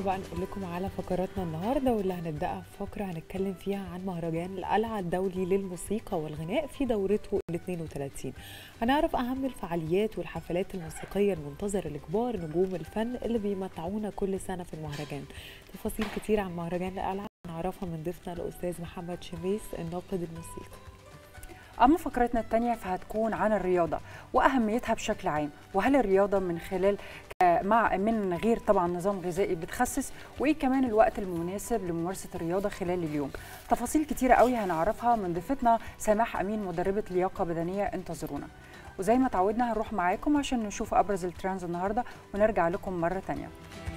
بقى نقول لكم على فقراتنا النهارده واللي هنبداها في فقره هنتكلم فيها عن مهرجان القلعه الدولي للموسيقى والغناء في دورته ال 32 هنعرف اهم الفعاليات والحفلات الموسيقيه المنتظره لكبار نجوم الفن اللي بيمتعونا كل سنه في المهرجان تفاصيل كتير عن مهرجان القلعه نعرفها من ضيفنا الاستاذ محمد شميس الناقد الموسيقي أما فقرتنا الثانية فهتكون عن الرياضة وأهميتها بشكل عام وهل الرياضة من خلال مع من غير طبعا نظام غذائي بتخسس وإيه كمان الوقت المناسب لممارسة الرياضة خلال اليوم تفاصيل كتيرة قوي هنعرفها من ضيفتنا سماح أمين مدربة لياقة بدنية انتظرونا وزي ما تعودنا هنروح معاكم عشان نشوف أبرز الترندز النهاردة ونرجع لكم مرة تانية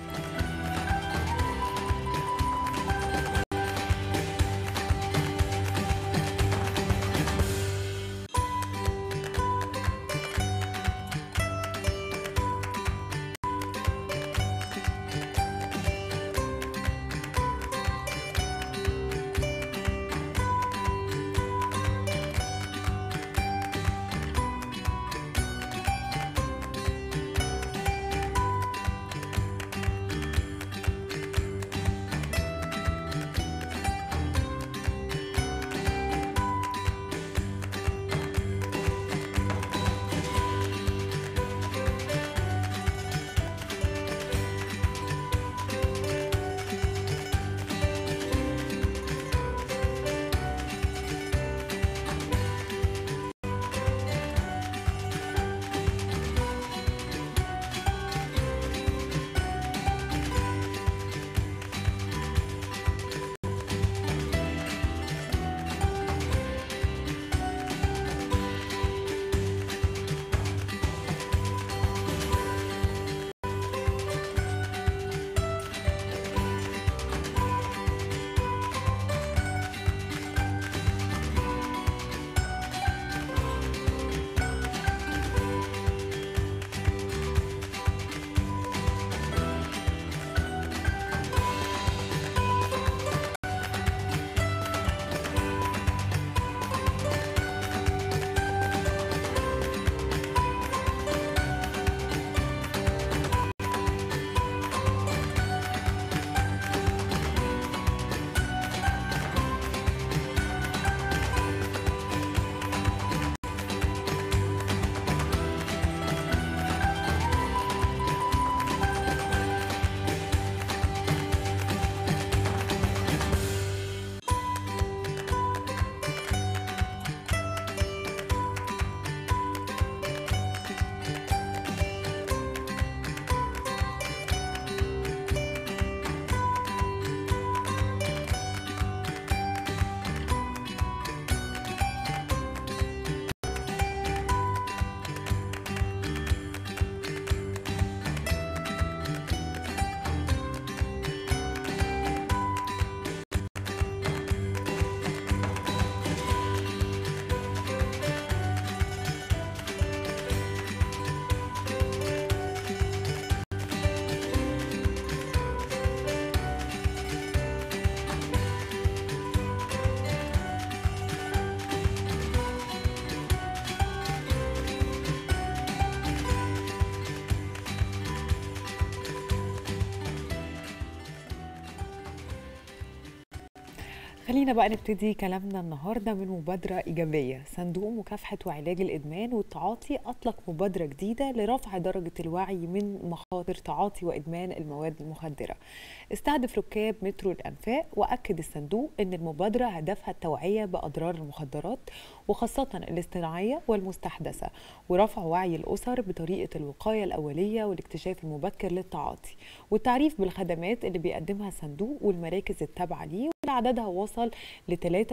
خلينا بقى نبتدي كلامنا النهارده من مبادره ايجابيه صندوق مكافحه وعلاج الادمان والتعاطي اطلق مبادره جديده لرفع درجه الوعي من مخاطر تعاطي وادمان المواد المخدره استهدف ركاب مترو الانفاق واكد الصندوق ان المبادره هدفها التوعيه باضرار المخدرات وخاصه الاصطناعيه والمستحدثه ورفع وعي الاسر بطريقه الوقايه الاوليه والاكتشاف المبكر للتعاطي والتعريف بالخدمات اللي بيقدمها الصندوق والمراكز التابعه ليه عددها وصل ل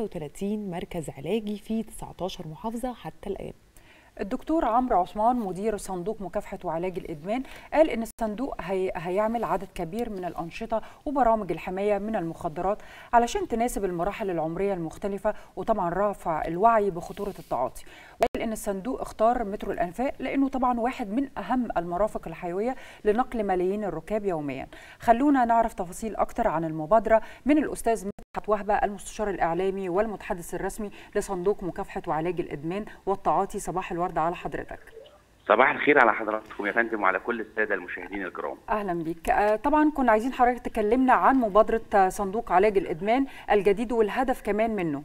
33 مركز علاجي في 19 محافظة حتى الآن الدكتور عمرو عثمان مدير صندوق مكافحه وعلاج الادمان قال ان الصندوق هي هيعمل عدد كبير من الانشطه وبرامج الحمايه من المخدرات علشان تناسب المراحل العمريه المختلفه وطبعا رفع الوعي بخطوره التعاطي وقال ان الصندوق اختار مترو الانفاق لانه طبعا واحد من اهم المرافق الحيويه لنقل ملايين الركاب يوميا خلونا نعرف تفاصيل اكتر عن المبادره من الاستاذ مدحت وهبه المستشار الاعلامي والمتحدث الرسمي لصندوق مكافحه وعلاج الادمان والتعاطي صباح الورد على حضرتك صباح الخير على حضراتكم يا فندم وعلى كل الساده المشاهدين الكرام. اهلا بيك آه، طبعا كنا عايزين حضرتك تكلمنا عن مبادره صندوق علاج الادمان الجديد والهدف كمان منه.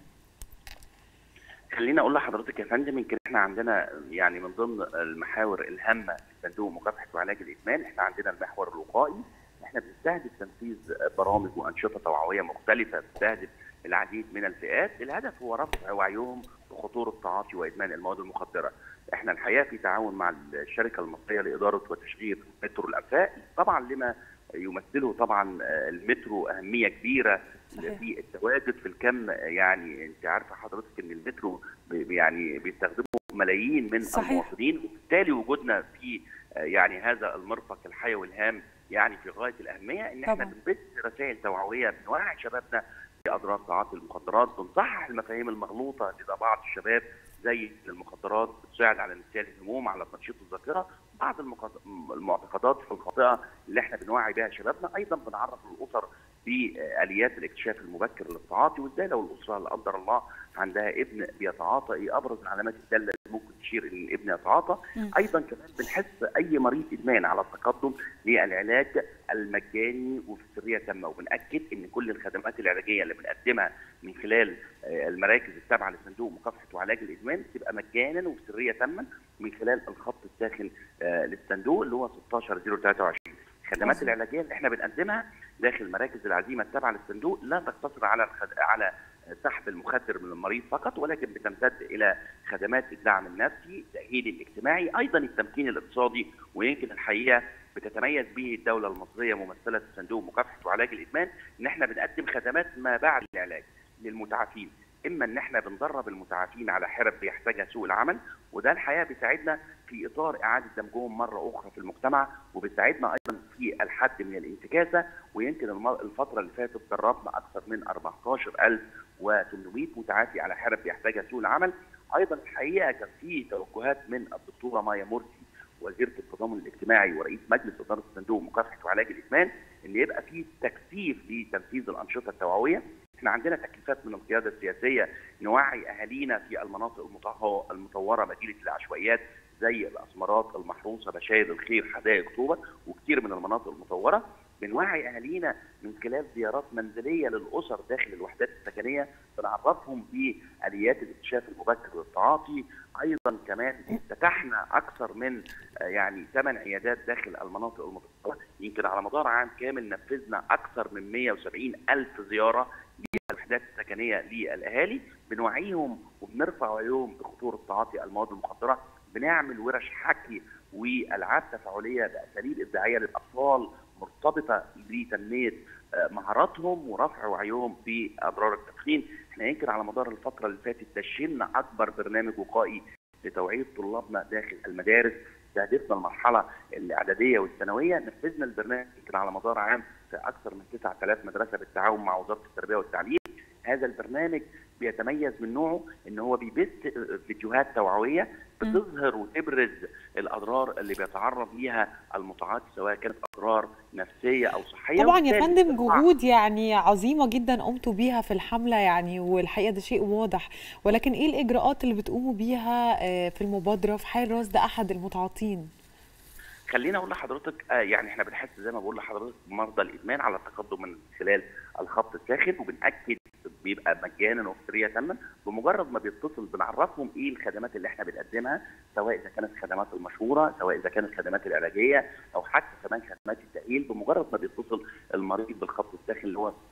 خليني اقول لحضرتك يا فندم يمكن احنا عندنا يعني من ضمن المحاور الهامه في صندوق مكافحه وعلاج الادمان احنا عندنا المحور الوقائي احنا بنستهدف تنفيذ برامج وانشطه توعويه مختلفه بتستهدف العديد من الفئات الهدف هو رفع وعيهم بخطوره تعاطي وادمان المواد المخدره احنا الحقيقه في تعاون مع الشركه المصريه لاداره وتشغيل مترو الانفاق طبعا لما يمثله طبعا المترو اهميه كبيره صحيح. في التواجد في الكم يعني انت عارفه حضرتك ان المترو يعني بيستخدمه ملايين من صحيح. المواطنين وبالتالي وجودنا في يعني هذا المرفق الحيوي الهام يعني في غايه الاهميه ان احنا بنبث رسائل توعويه بنوعي شبابنا في اضرار تعاطي المخدرات بنصحح المفاهيم المغلوطه لدى بعض الشباب زي المخدرات بتساعد على نسيان الهموم على تنشيط الذاكره بعض المعتقدات الخاطئه اللي احنا بنوعي بها شبابنا ايضا بنعرف الاسر باليات الاكتشاف المبكر للتعاطي وازاي لو الاسره لا قدر الله عندها ابن بيتعاطى ايه ابرز العلامات الداله اللي ممكن تشير ان الابن يتعاطى ايضا كمان بنحث اي مريض ادمان على التقدم للعلاج المجاني وفي سريه تامه وبناكد ان كل الخدمات العلاجيه اللي بنقدمها من خلال المراكز التابعه لصندوق مكافحه وعلاج الادمان تبقى مجانا وفي سريه تامه من خلال الخط الساخن للصندوق اللي هو 16023 الخدمات العلاجيه اللي احنا بنقدمها داخل مراكز العزيمه التابعه للصندوق لا تقتصر على الخد... على سحب المخدر من المريض فقط ولكن بتمتد الى خدمات الدعم النفسي، التاهيل الاجتماعي، ايضا التمكين الاقتصادي ويمكن الحقيقه بتتميز به الدوله المصريه ممثله في صندوق مكافحه وعلاج الادمان ان احنا بنقدم خدمات ما بعد العلاج للمتعافين، اما ان احنا بندرب المتعافين على حرف بيحتاجها سوق العمل وده الحقيقه بيساعدنا في اطار اعاده دمجهم مره اخرى في المجتمع وبيساعدنا ايضا في الحد من الانتكاسه ويمكن الفتره اللي فاتت دربنا اكثر من 14800 متعافي على حرف بيحتاجها سوق العمل ايضا الحقيقه كان في توجهات من الدكتوره مايا مرسي وزيره التضامن الاجتماعي ورئيس مجلس اداره صندوق مكافحه وعلاج الادمان ان يبقى في تكثيف لتنفيذ الانشطه التوعويه احنا عندنا تكليفات من القياده السياسيه نوعي اهالينا في المناطق المطوره مدينه العشوائيات زي الاسمرات المحروسه بشاير الخير حدائق اكتوبر وكثير من المناطق المطوره بنوعي اهالينا من خلال زيارات منزليه للاسر داخل الوحدات السكنيه بنعرفهم باليات الاكتشاف المبكر للتعاطي ايضا كمان فتحنا اكثر من يعني ثمان عيادات داخل المناطق المطوره يمكن على مدار عام كامل نفذنا اكثر من 170 الف زياره للوحدات السكنيه للاهالي بنوعيهم وبنرفع وعيهم بخطوره تعاطي المواد المخدره بنعمل ورش حكي والعاب تفاعليه باساليب ابداعيه للاطفال مرتبطه بتنميه مهاراتهم ورفع وعيهم باضرار التدخين، احنا يمكن على مدار الفتره اللي فاتت دشنا اكبر برنامج وقائي لتوعيه طلابنا داخل المدارس، استهدفنا المرحله الاعداديه والثانويه، نفذنا البرنامج يمكن على مدار عام في اكثر من 9000 مدرسه بالتعاون مع وزاره التربيه والتعليم. هذا البرنامج بيتميز من نوعه ان هو بيبث فيديوهات توعويه بتظهر وتبرز الاضرار اللي بيتعرض ليها المتعاطي سواء كانت اضرار نفسيه او صحيه طبعا يا فندم جهود يعني عظيمه جدا قمتوا بيها في الحمله يعني والحقيقه ده شيء واضح ولكن ايه الاجراءات اللي بتقوموا بيها في المبادره في حال رصد احد المتعاطين؟ خليني اقول لحضرتك آه يعني احنا بنحس زي ما بقول لحضرتك مرضى الادمان على التقدم من خلال الخط الساخن وبناكد بيبقى مجانا وفريه تماما بمجرد ما بيتصل بنعرفهم ايه الخدمات اللي احنا بنقدمها سواء اذا كانت الخدمات المشهوره سواء اذا كانت الخدمات العلاجيه او حتى كمان خدمات التاهيل بمجرد ما بيتصل المريض بالخط الساخن اللي هو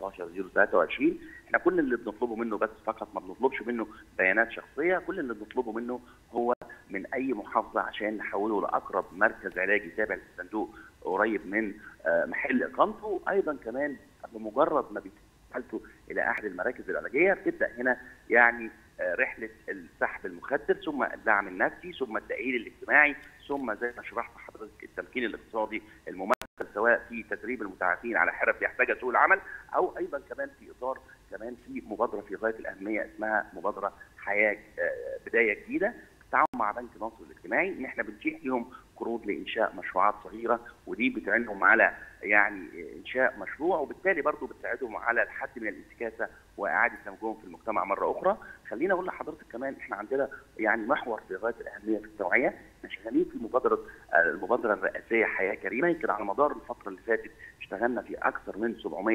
16023 احنا كل اللي بنطلبه منه بس فقط ما بنطلبش منه بيانات شخصيه كل اللي بنطلبه منه هو من اي محافظه عشان نحوله لاقرب مركز علاجي تابع للصندوق قريب من محل اقامته ايضا كمان بمجرد ما حالته الى احد المراكز العلاجيه بتبدا هنا يعني رحله السحب المخدر ثم الدعم النفسي ثم التاهيل الاجتماعي ثم زي ما شرحت حضرتك التمكين الاقتصادي الممثل سواء في تدريب المتعافين على حرف يحتاجها سوق العمل او ايضا كمان في اطار كمان في مبادره في غايه الاهميه اسمها مبادره حياه بدايه جديده بالتعاون مع بنك مصر الاجتماعي ان احنا بنتيح لهم قروض لانشاء مشروعات صغيره ودي بتعينهم على يعني انشاء مشروع وبالتالي برضه بتساعدهم على الحد من الانتكاسه واعاده نمجهم في المجتمع مره اخرى. خلينا اقول لحضرتك كمان احنا عندنا يعني محور في غايه الاهميه في التوعيه، احنا شغالين في مبادره المبادره الرئاسيه حياه كريمه يمكن على مدار الفتره اللي فاتت اشتغلنا في اكثر من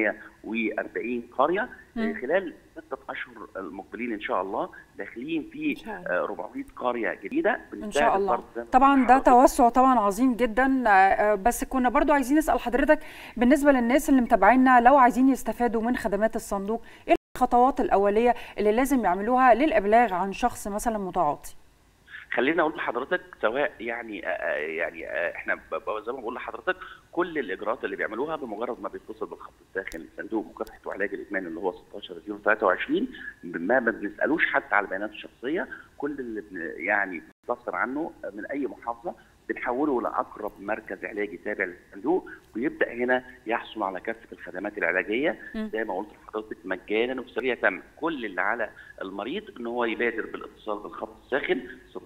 740 قريه مم. خلال ستة اشهر المقبلين ان شاء الله داخلين في إن شاء الله. آه، 400 قريه جديده ان شاء بنستهدف الله برضه زي ما طبعا قلت ده لحضرتك توسع طبعا عظيم جدا آه، آه، بس كنا برضو عايزين نسال حضرتك بالنسبه للناس اللي متابعينا لو عايزين يستفادوا من خدمات الصندوق ايه الخطوات الاوليه اللي لازم يعملوها للابلاغ عن شخص مثلا متعاطي خليني اقول لحضرتك سواء يعني آه، آه، يعني آه، احنا ب- ب- زي ما بقول لحضرتك كل الاجراءات اللي بيعملوها بمجرد ما بيتصل بالخط الساخن لصندوق مكافحه وعلاج الادمان اللي هو 16023 ما ما بنسالوش حتى على البيانات الشخصيه كل اللي بن- يعني بنستفسر عنه من اي محافظه بنحوله لاقرب مركز علاجي تابع للصندوق ويبدا هنا يحصل على كافه الخدمات العلاجيه مم. زي ما قلت لحضرتك مجانا وبسريه تم كل اللي على المريض ان هو يبادر بالاتصال بالخط الساخن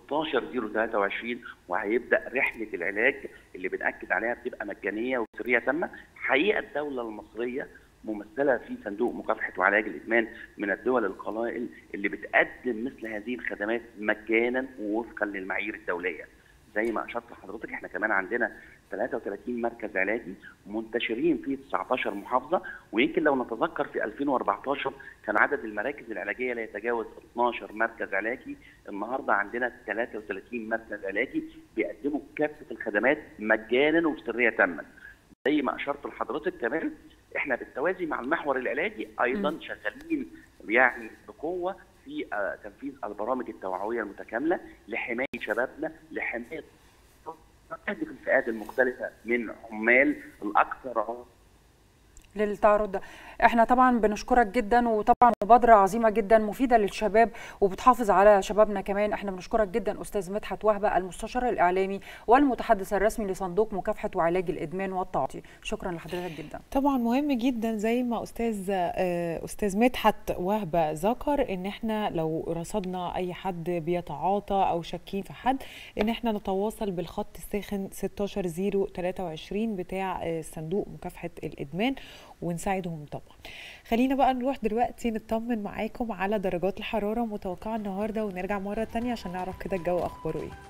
16023 وهيبدا رحله العلاج اللي بناكد عليها بتبقى مجانيه وبسريه تامه حقيقه الدوله المصريه ممثله في صندوق مكافحه وعلاج الادمان من الدول القلائل اللي بتقدم مثل هذه الخدمات مجانا ووفقا للمعايير الدوليه زي ما اشرت لحضرتك احنا كمان عندنا 33 مركز علاجي منتشرين في 19 محافظه ويمكن لو نتذكر في 2014 كان عدد المراكز العلاجيه لا يتجاوز 12 مركز علاجي النهارده عندنا 33 مركز علاجي بيقدموا كافه الخدمات مجانا وبسريه تامه زي ما اشرت لحضرتك كمان احنا بالتوازي مع المحور العلاجي ايضا مم. شغالين يعني بقوه في آه، تنفيذ البرامج التوعويه المتكامله لحمايه شبابنا لحمايه تستهدف الفئات المختلفه من عمال الاكثر عنف للتعرض ده احنا طبعا بنشكرك جدا وطبعا مبادره عظيمه جدا مفيده للشباب وبتحافظ على شبابنا كمان احنا بنشكرك جدا استاذ مدحت وهبه المستشار الاعلامي والمتحدث الرسمي لصندوق مكافحه وعلاج الادمان والتعاطي شكرا لحضرتك جدا طبعا مهم جدا زي ما استاذ آه، استاذ مدحت وهبه ذكر ان احنا لو رصدنا اي حد بيتعاطى او شاكين في حد ان احنا نتواصل بالخط الساخن 16023 بتاع آه، صندوق مكافحه الادمان ونساعدهم طبعا خلينا بقى نروح دلوقتي نطمن معاكم على درجات الحراره متوقعه النهارده ونرجع مره تانية عشان نعرف كده الجو اخباره ايه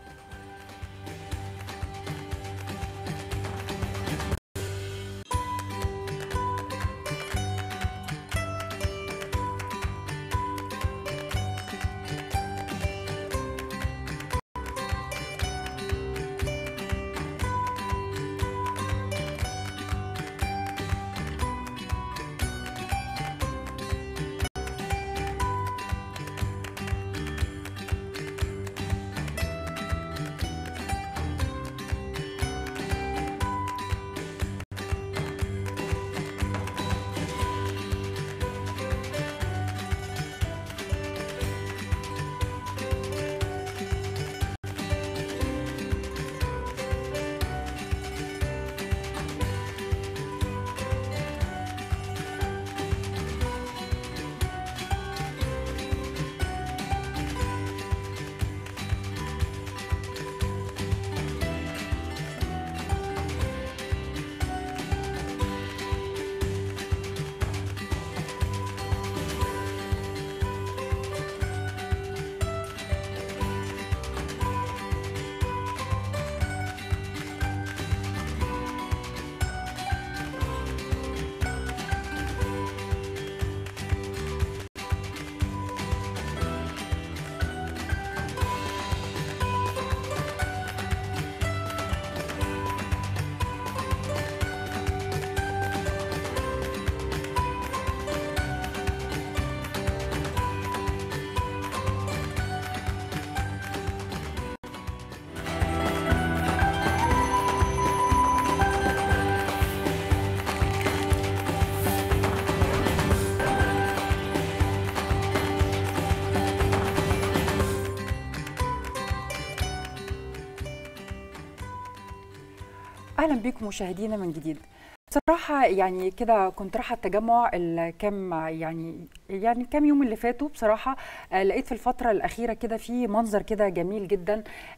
اهلا بكم مشاهدينا من جديد بصراحة يعني كده كنت رايحة التجمع الكام يعني يعني كام يوم اللي فاتوا بصراحة آه، لقيت في الفترة الأخيرة كده في منظر كده جميل جدا آه، على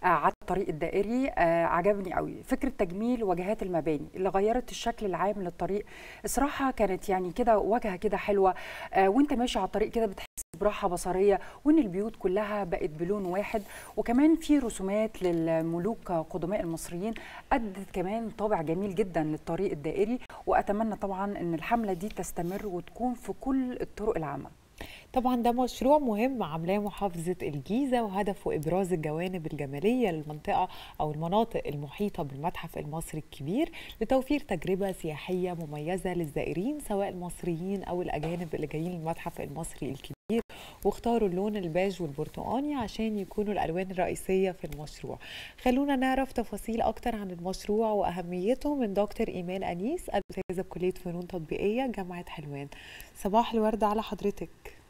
الطريق الدائري آه عجبني قوي فكره تجميل واجهات المباني اللي غيرت الشكل العام للطريق الصراحه كانت يعني كده واجهه كده حلوه آه وانت ماشي على الطريق كده بتحس براحه بصريه وان البيوت كلها بقت بلون واحد وكمان في رسومات للملوك قدماء المصريين ادت كمان طابع جميل جدا للطريق الدائري واتمنى طبعا ان الحمله دي تستمر وتكون في كل الطرق العامه طبعا ده مشروع مهم عاملاه محافظة الجيزة وهدفه إبراز الجوانب الجمالية للمنطقة أو المناطق المحيطة بالمتحف المصري الكبير لتوفير تجربة سياحية مميزة للزائرين سواء المصريين أو الأجانب اللي جايين المتحف المصري الكبير واختاروا اللون البيج والبرتقاني عشان يكونوا الألوان الرئيسية في المشروع خلونا نعرف تفاصيل أكتر عن المشروع وأهميته من دكتور إيمان أنيس الأستاذة بكلية فنون تطبيقية جامعة حلوان صباح الورد على حضرتك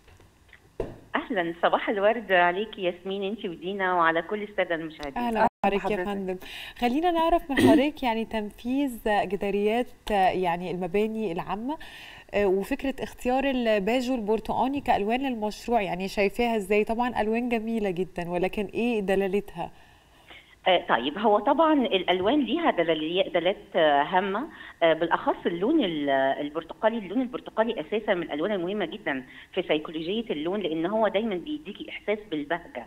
اهلا صباح الورد عليكي ياسمين انت ودينا وعلى كل الساده المشاهدين اهلا بحضرتك يا فندم خلينا نعرف من حضرتك يعني تنفيذ جداريات يعني المباني العامه وفكره اختيار الباج والبرتقاني كالوان للمشروع يعني شايفاها ازاي طبعا الوان جميله جدا ولكن ايه دلالتها آه طيب هو طبعا الالوان ليها دلالات هامه آه بالاخص اللون البرتقالي اللون البرتقالي اساسا من الالوان المهمه جدا في سيكولوجيه اللون لان هو دايما بيديكي احساس بالبهجه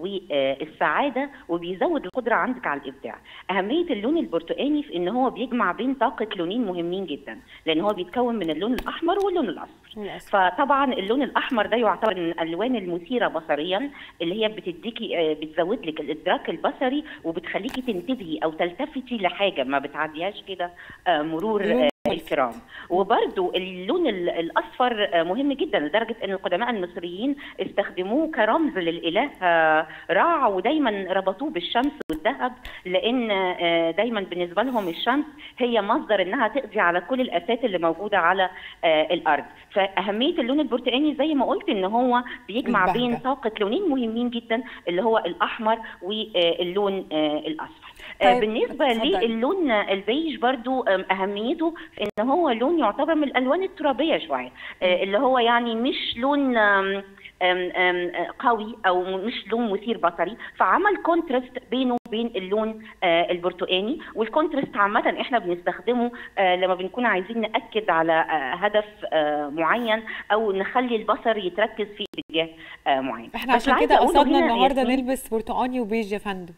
والسعاده وبيزود القدره عندك على الابداع اهميه اللون البرتقاني في ان هو بيجمع بين طاقه لونين مهمين جدا لان هو بيتكون من اللون الاحمر واللون الاصفر فطبعا اللون الاحمر ده يعتبر من الالوان المثيره بصريا اللي هي بتديكي بتزود لك الادراك البصري وبتخليكي تنتبهي او تلتفتي لحاجه ما بتعديهاش كده مرور الكرام وبرده اللون الاصفر مهم جدا لدرجه ان القدماء المصريين استخدموه كرمز للاله رع ودايما ربطوه بالشمس والذهب لان دايما بالنسبه لهم الشمس هي مصدر انها تقضي على كل الافات اللي موجوده على الارض فاهميه اللون البرتقاني زي ما قلت ان هو بيجمع البهجة. بين طاقه لونين مهمين جدا اللي هو الاحمر واللون الاصفر طيب. بالنسبه للون البيج برضو اهميته ان هو لون يعتبر من الالوان الترابيه شويه اللي هو يعني مش لون أم أم قوي او مش لون مثير بصري فعمل كونتراست بينه وبين اللون البرتقاني والكونتراست عامه احنا بنستخدمه لما بنكون عايزين ناكد على هدف معين او نخلي البصر يتركز في اتجاه معين احنا عشان كده قصدنا النهارده نلبس برتقاني وبيج يا فندم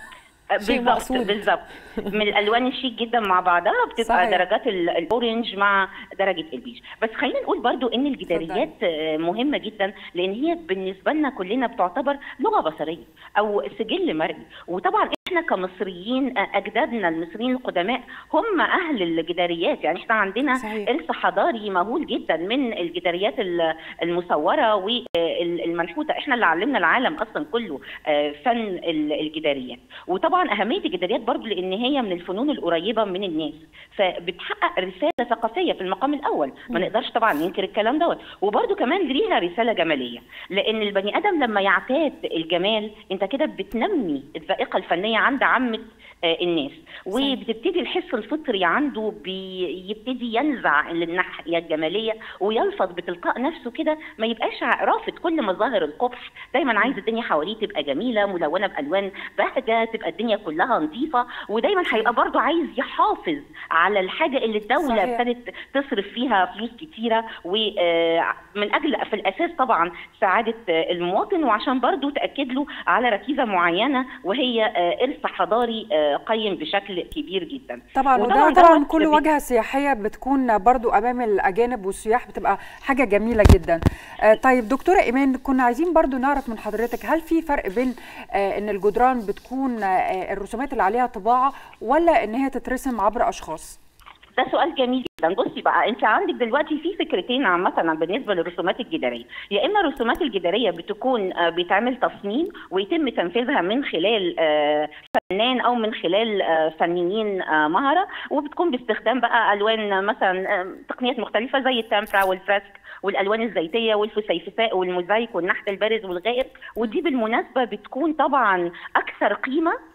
بالظبط بالظبط من الالوان الشيك جدا مع بعضها بتبقى صحيح. درجات الاورنج مع درجه البيج بس خلينا نقول برضو ان الجداريات مهمه جدا لان هي بالنسبه لنا كلنا بتعتبر لغه بصريه او سجل مرئي وطبعا احنا كمصريين اجدادنا المصريين القدماء هم اهل الجداريات يعني احنا عندنا ارث حضاري مهول جدا من الجداريات المصوره والمنحوته احنا اللي علمنا العالم اصلا كله فن الجداريات وطبعا اهميه الجداريات برضو لان هي من الفنون القريبه من الناس فبتحقق رساله ثقافيه في المقام الاول ما نقدرش طبعا ننكر الكلام دوت وبرضو كمان ليها رساله جماليه لان البني ادم لما يعتاد الجمال انت كده بتنمي الذائقه الفنيه عند عامه الناس وبتبتدي الحس الفطري عنده بيبتدي ينزع الناحيه الجماليه ويلفظ بتلقاء نفسه كده ما يبقاش رافض كل مظاهر القبح دايما عايز الدنيا حواليه تبقى جميله ملونه بالوان بهجه تبقى الدنيا كلها نظيفه ودايما هيبقى برضه عايز يحافظ على الحاجه اللي الدوله ابتدت تصرف فيها فلوس كتيره ومن اجل في الاساس طبعا سعاده المواطن وعشان برضه تاكد له على ركيزه معينه وهي ارث حضاري قيم بشكل كبير جدا طبعا وده طبعا كل وجهه سياحيه بتكون برضو امام الاجانب والسياح بتبقى حاجه جميله جدا طيب دكتوره ايمان كنا عايزين برضو نعرف من حضرتك هل في فرق بين ان الجدران بتكون الرسومات اللي عليها طباعه ولا ان هي تترسم عبر اشخاص ده سؤال جميل جدا بصي بقى انت عندك دلوقتي في فكرتين عامه بالنسبه للرسومات الجداريه يا اما الرسومات الجداريه بتكون بيتعمل تصميم ويتم تنفيذها من خلال فنان او من خلال فنيين مهره وبتكون باستخدام بقى الوان مثلا تقنيات مختلفه زي التمبرا والفريسك والالوان الزيتيه والفسيفساء والموزايك والنحت البارز والغائر ودي بالمناسبه بتكون طبعا اكثر قيمه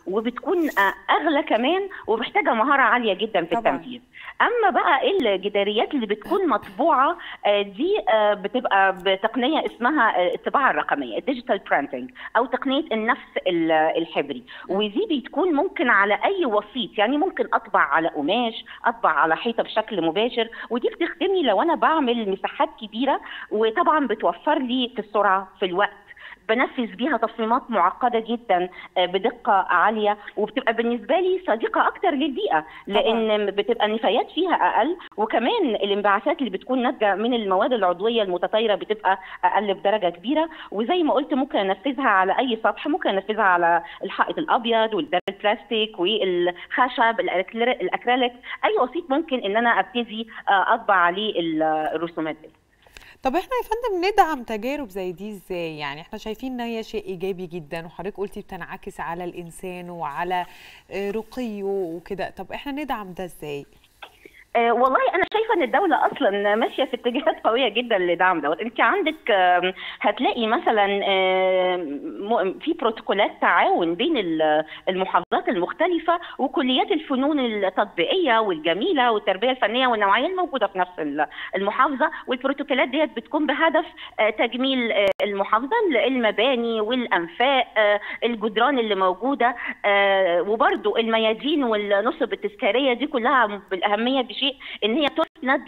وبتكون آه، اغلى كمان ومحتاجه مهاره عاليه جدا في طبعاً. التنفيذ اما بقى الجداريات اللي بتكون مطبوعه آه، دي آه، بتبقى بتقنيه اسمها آه، الطباعه الرقميه الديجيتال برينتنج او تقنيه النفس ال- الحبري ودي بتكون ممكن على اي وسيط يعني ممكن اطبع على قماش اطبع على حيطه بشكل مباشر ودي بتخدمني لو انا بعمل مساحات كبيره وطبعا بتوفر لي في السرعه في الوقت بنفذ بيها تصميمات معقده جدا آه، بدقه عاليه وبتبقى بالنسبه لي صديقه اكتر للبيئه لان بتبقى النفايات فيها اقل وكمان الانبعاثات اللي بتكون ناتجه من المواد العضويه المتطايره بتبقى اقل بدرجه كبيره وزي ما قلت ممكن انفذها على اي سطح ممكن انفذها على الحائط الابيض والدار البلاستيك والخشب الأكريل- الاكريليك اي وسيط ممكن ان انا ابتدي آه، اطبع عليه ال- الرسومات دي طب احنا يا فندم ندعم تجارب زي دي ازاي يعني احنا شايفين ان هي شيء ايجابي جدا وحضرتك قلتي بتنعكس على الانسان وعلى آه، رقيه وكده طب احنا ندعم ده ازاي آه، والله انا شايفه ان الدوله اصلا ماشيه في اتجاهات قويه جدا لدعم دوت انت عندك آم، هتلاقي مثلا آم، م- في بروتوكولات تعاون بين ال- المحافظات المختلفه وكليات الفنون التطبيقيه والجميله والتربيه الفنيه والنوعيه الموجوده في نفس ال- المحافظه والبروتوكولات ديت بتكون بهدف آه، تجميل آه، المحافظه المباني والانفاق آه، الجدران اللي موجوده آه، وبرضو الميادين والنصب التذكاريه دي كلها بالاهميه بشيء ان هي تسند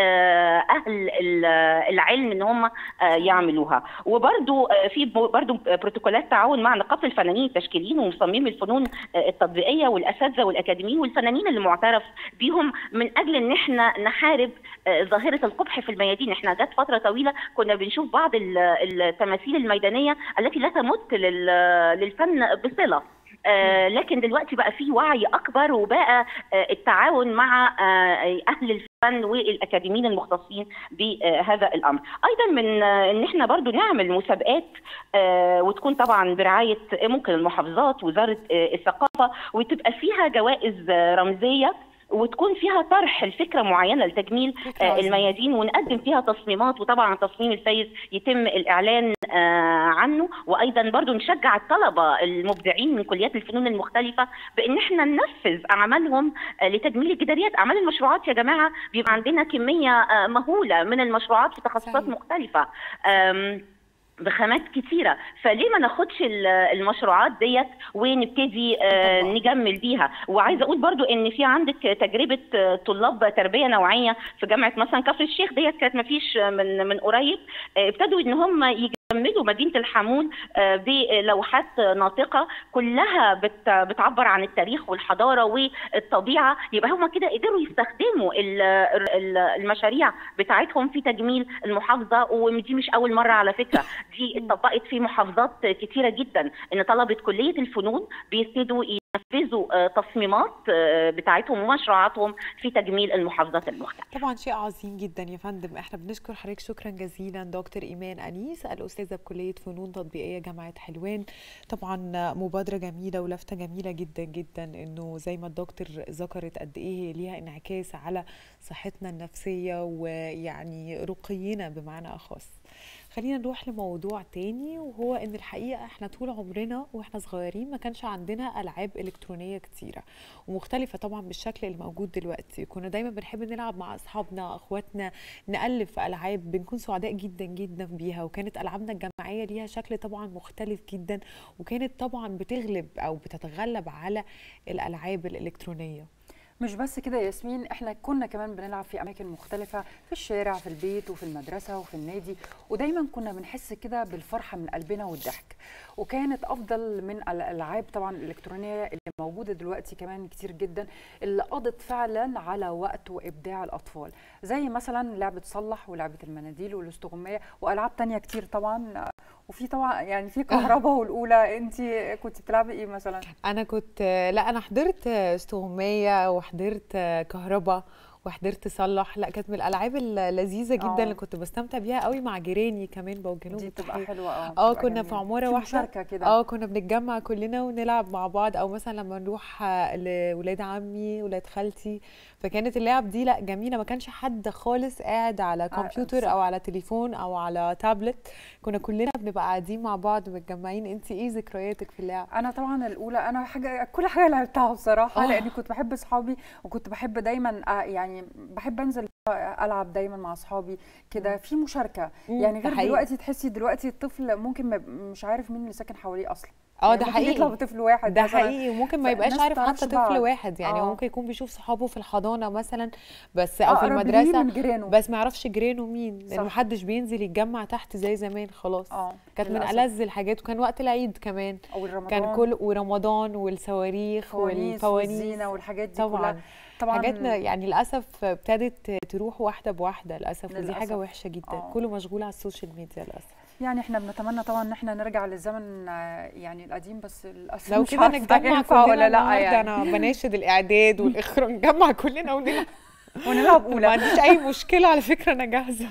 لاهل العلم ان هم آه، يعملوها وبرضو آه، في ب- برضو بروتوكولات تعاون مع نقابه الفنانين التشكيليين ومصممي الفنون آه، التطبيقيه والاساتذه والاكاديميين والفنانين اللي معترف بيهم من اجل ان احنا نحارب آه، ظاهره القبح في الميادين احنا جت فتره طويله كنا بنشوف بعض ال- التماثيل الميدانيه التي لا تمت لل- للفن بصله آه، لكن دلوقتي بقى في وعي اكبر وبقى آه، التعاون مع آه، اهل الفن والاكاديميين المختصين بهذا الامر ايضا من آه، ان احنا برضو نعمل مسابقات آه، وتكون طبعا برعايه ممكن المحافظات وزاره آه، الثقافه وتبقى فيها جوائز آه، رمزيه وتكون فيها طرح الفكره معينه لتجميل فكرة آه، عظيمة. الميادين ونقدم فيها تصميمات وطبعا التصميم الفايز يتم الاعلان آه، عنه وايضا برضو نشجع الطلبه المبدعين من كليات الفنون المختلفه بان احنا ننفذ اعمالهم آه، لتجميل الجداريات اعمال المشروعات يا جماعه بيبقى عندنا كميه آه، مهوله من المشروعات في تخصصات صحيح. مختلفه آم، بخامات كتيره فليه ما ناخدش ال- المشروعات ديت ونبتدي آه، طبعاً. نجمل بيها وعايزه اقول برضو ان في عندك تجربه آه، طلاب تربيه نوعيه في جامعه مثلا كفر الشيخ ديت كانت ما فيش من من قريب آه، ابتدوا ان هم يجملوا مدينه الحمول آه، بلوحات ناطقه كلها بت- بتعبر عن التاريخ والحضاره والطبيعه يبقى هم كده قدروا يستخدموا ال- ال- المشاريع بتاعتهم في تجميل المحافظه ودي مش اول مره على فكره دي اتطبقت في محافظات كتيره جدا ان طلبه كليه الفنون بيبتدوا ينفذوا آه، تصميمات آه، بتاعتهم ومشروعاتهم في تجميل المحافظات المختلفه طبعا شيء عظيم جدا يا فندم احنا بنشكر حضرتك شكرا جزيلا دكتور ايمان انيس الاستاذه بكليه فنون تطبيقيه جامعه حلوان طبعا مبادره جميله ولفته جميله جدا جدا انه زي ما الدكتور ذكرت قد ايه ليها انعكاس على صحتنا النفسيه ويعني رقينا بمعنى اخص خلينا نروح لموضوع تاني وهو ان الحقيقه احنا طول عمرنا واحنا صغيرين ما كانش عندنا العاب الكترونيه كتيره ومختلفه طبعا بالشكل اللي موجود دلوقتي كنا دايما بنحب نلعب مع اصحابنا اخواتنا نالف في العاب بنكون سعداء جدا جدا بيها وكانت العابنا الجماعيه ليها شكل طبعا مختلف جدا وكانت طبعا بتغلب او بتتغلب على الالعاب الالكترونيه مش بس كده يا ياسمين احنا كنا كمان بنلعب في اماكن مختلفه في الشارع في البيت وفي المدرسه وفي النادي ودايما كنا بنحس كده بالفرحه من قلبنا والضحك وكانت افضل من الالعاب طبعا الالكترونيه اللي موجوده دلوقتي كمان كتير جدا اللي قضت فعلا على وقت وابداع الاطفال زي مثلا لعبه صلح ولعبه المناديل والاستغمايه والعاب تانية كتير طبعا وفي طبعا يعني في كهرباء والاولى انت كنت بتلعبي ايه مثلا انا كنت لا انا حضرت استغمايه وحضرت كهرباء وحضرت صلح لا كانت من الالعاب اللذيذه جدا آه. اللي كنت بستمتع بيها قوي مع جيراني كمان بوجه لهم دي بتبقى التحية. حلوه اه اه بتبقى كنا في جميلة. عماره في واحده مشاركه كده اه كنا بنتجمع كلنا ونلعب مع بعض او مثلا لما نروح آه، لولاد عمي ولاد خالتي فكانت اللعب دي لا جميله ما كانش حد خالص قاعد على كمبيوتر صح. او على تليفون او على تابلت كنا كلنا بنبقى قاعدين مع بعض متجمعين انت ايه ذكرياتك في اللعب انا طبعا الاولى انا حاجه كل حاجه لعبتها بصراحه آه. لاني كنت بحب اصحابي وكنت بحب دايما آه، يعني بحب انزل العب دايما مع اصحابي كده في مشاركه مم، يعني ده غير حقيقي. دلوقتي تحسي دلوقتي الطفل ممكن ما يب- مش عارف مين اللي ساكن حواليه اصلا اه يعني ده ممكن يطلع حقيقي بطفل واحد ده مثلاً. حقيقي وممكن ما يبقاش فالناس عارف متعرفش حتى بعض. طفل واحد يعني هو آه. ممكن يكون بيشوف صحابه في الحضانه مثلا بس او في أقرب ليه المدرسه من جيرانه بس ما يعرفش جيرانه مين لان صح. محدش بينزل يتجمع تحت زي زمان خلاص اه كانت من للأسف. ألذ الحاجات وكان وقت العيد كمان او رمضان كان كل ورمضان والصواريخ فوانيس والفوانيس والزينه والحاجات دي طبعا كلها طبعا حاجاتنا يعني للاسف ابتدت تروح واحده بواحده للاسف ودي للأسف. حاجه وحشه جدا آه. كله مشغول على السوشيال ميديا للاسف يعني احنا بنتمنى طبعا ان احنا نرجع للزمن آه، يعني القديم بس للاسف لو مش كده عارفة نتجمع ينفع كلنا ولا لا النهارده يعني انا بناشد الاعداد والاخراج نجمع كلنا ونلعب ونلعب ما اولى عنديش اي مشكله على فكره انا جاهزه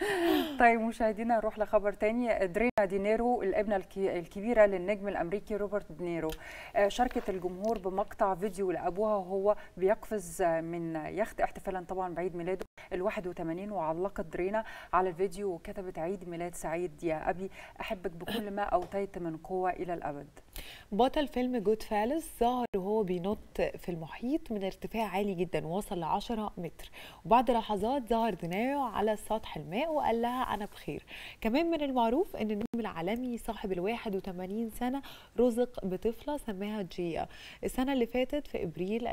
طيب مشاهدينا نروح لخبر تاني درينا دينيرو الابنة الكي- الكبيرة للنجم الأمريكي روبرت دينيرو آه، شاركت الجمهور بمقطع فيديو لأبوها وهو بيقفز آه، من يخت احتفالا طبعا بعيد ميلاده ال 81 وعلقت درينا على الفيديو وكتبت عيد ميلاد سعيد يا أبي أحبك بكل ما أوتيت من قوة إلى الأبد بطل فيلم جود فالس ظهر وهو بينط في المحيط من ارتفاع عالي جدا وصل ل 10 متر وبعد لحظات ظهر دينيرو على سطح الماء وقال لها انا بخير كمان من المعروف ان النجم العالمي صاحب ال 81 سنه رزق بطفله سماها جيا السنه اللي فاتت في ابريل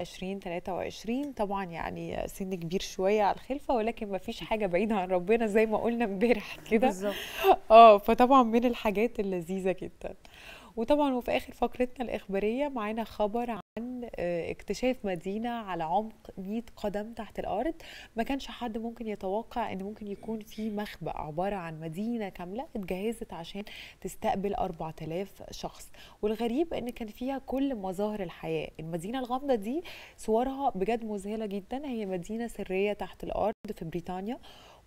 2023 طبعا يعني سن كبير شويه على الخلفه ولكن ما فيش حاجه بعيده عن ربنا زي ما قلنا امبارح كده بالظبط اه فطبعا من الحاجات اللذيذه جدا وطبعا وفي اخر فقرتنا الاخباريه معانا خبر عن آه، اكتشاف مدينه على عمق 100 قدم تحت الارض ما كانش حد ممكن يتوقع ان ممكن يكون في مخبأ عباره عن مدينه كامله اتجهزت عشان تستقبل 4000 شخص والغريب ان كان فيها كل مظاهر الحياه المدينه الغامضه دي صورها بجد مذهله جدا هي مدينه سريه تحت الارض في بريطانيا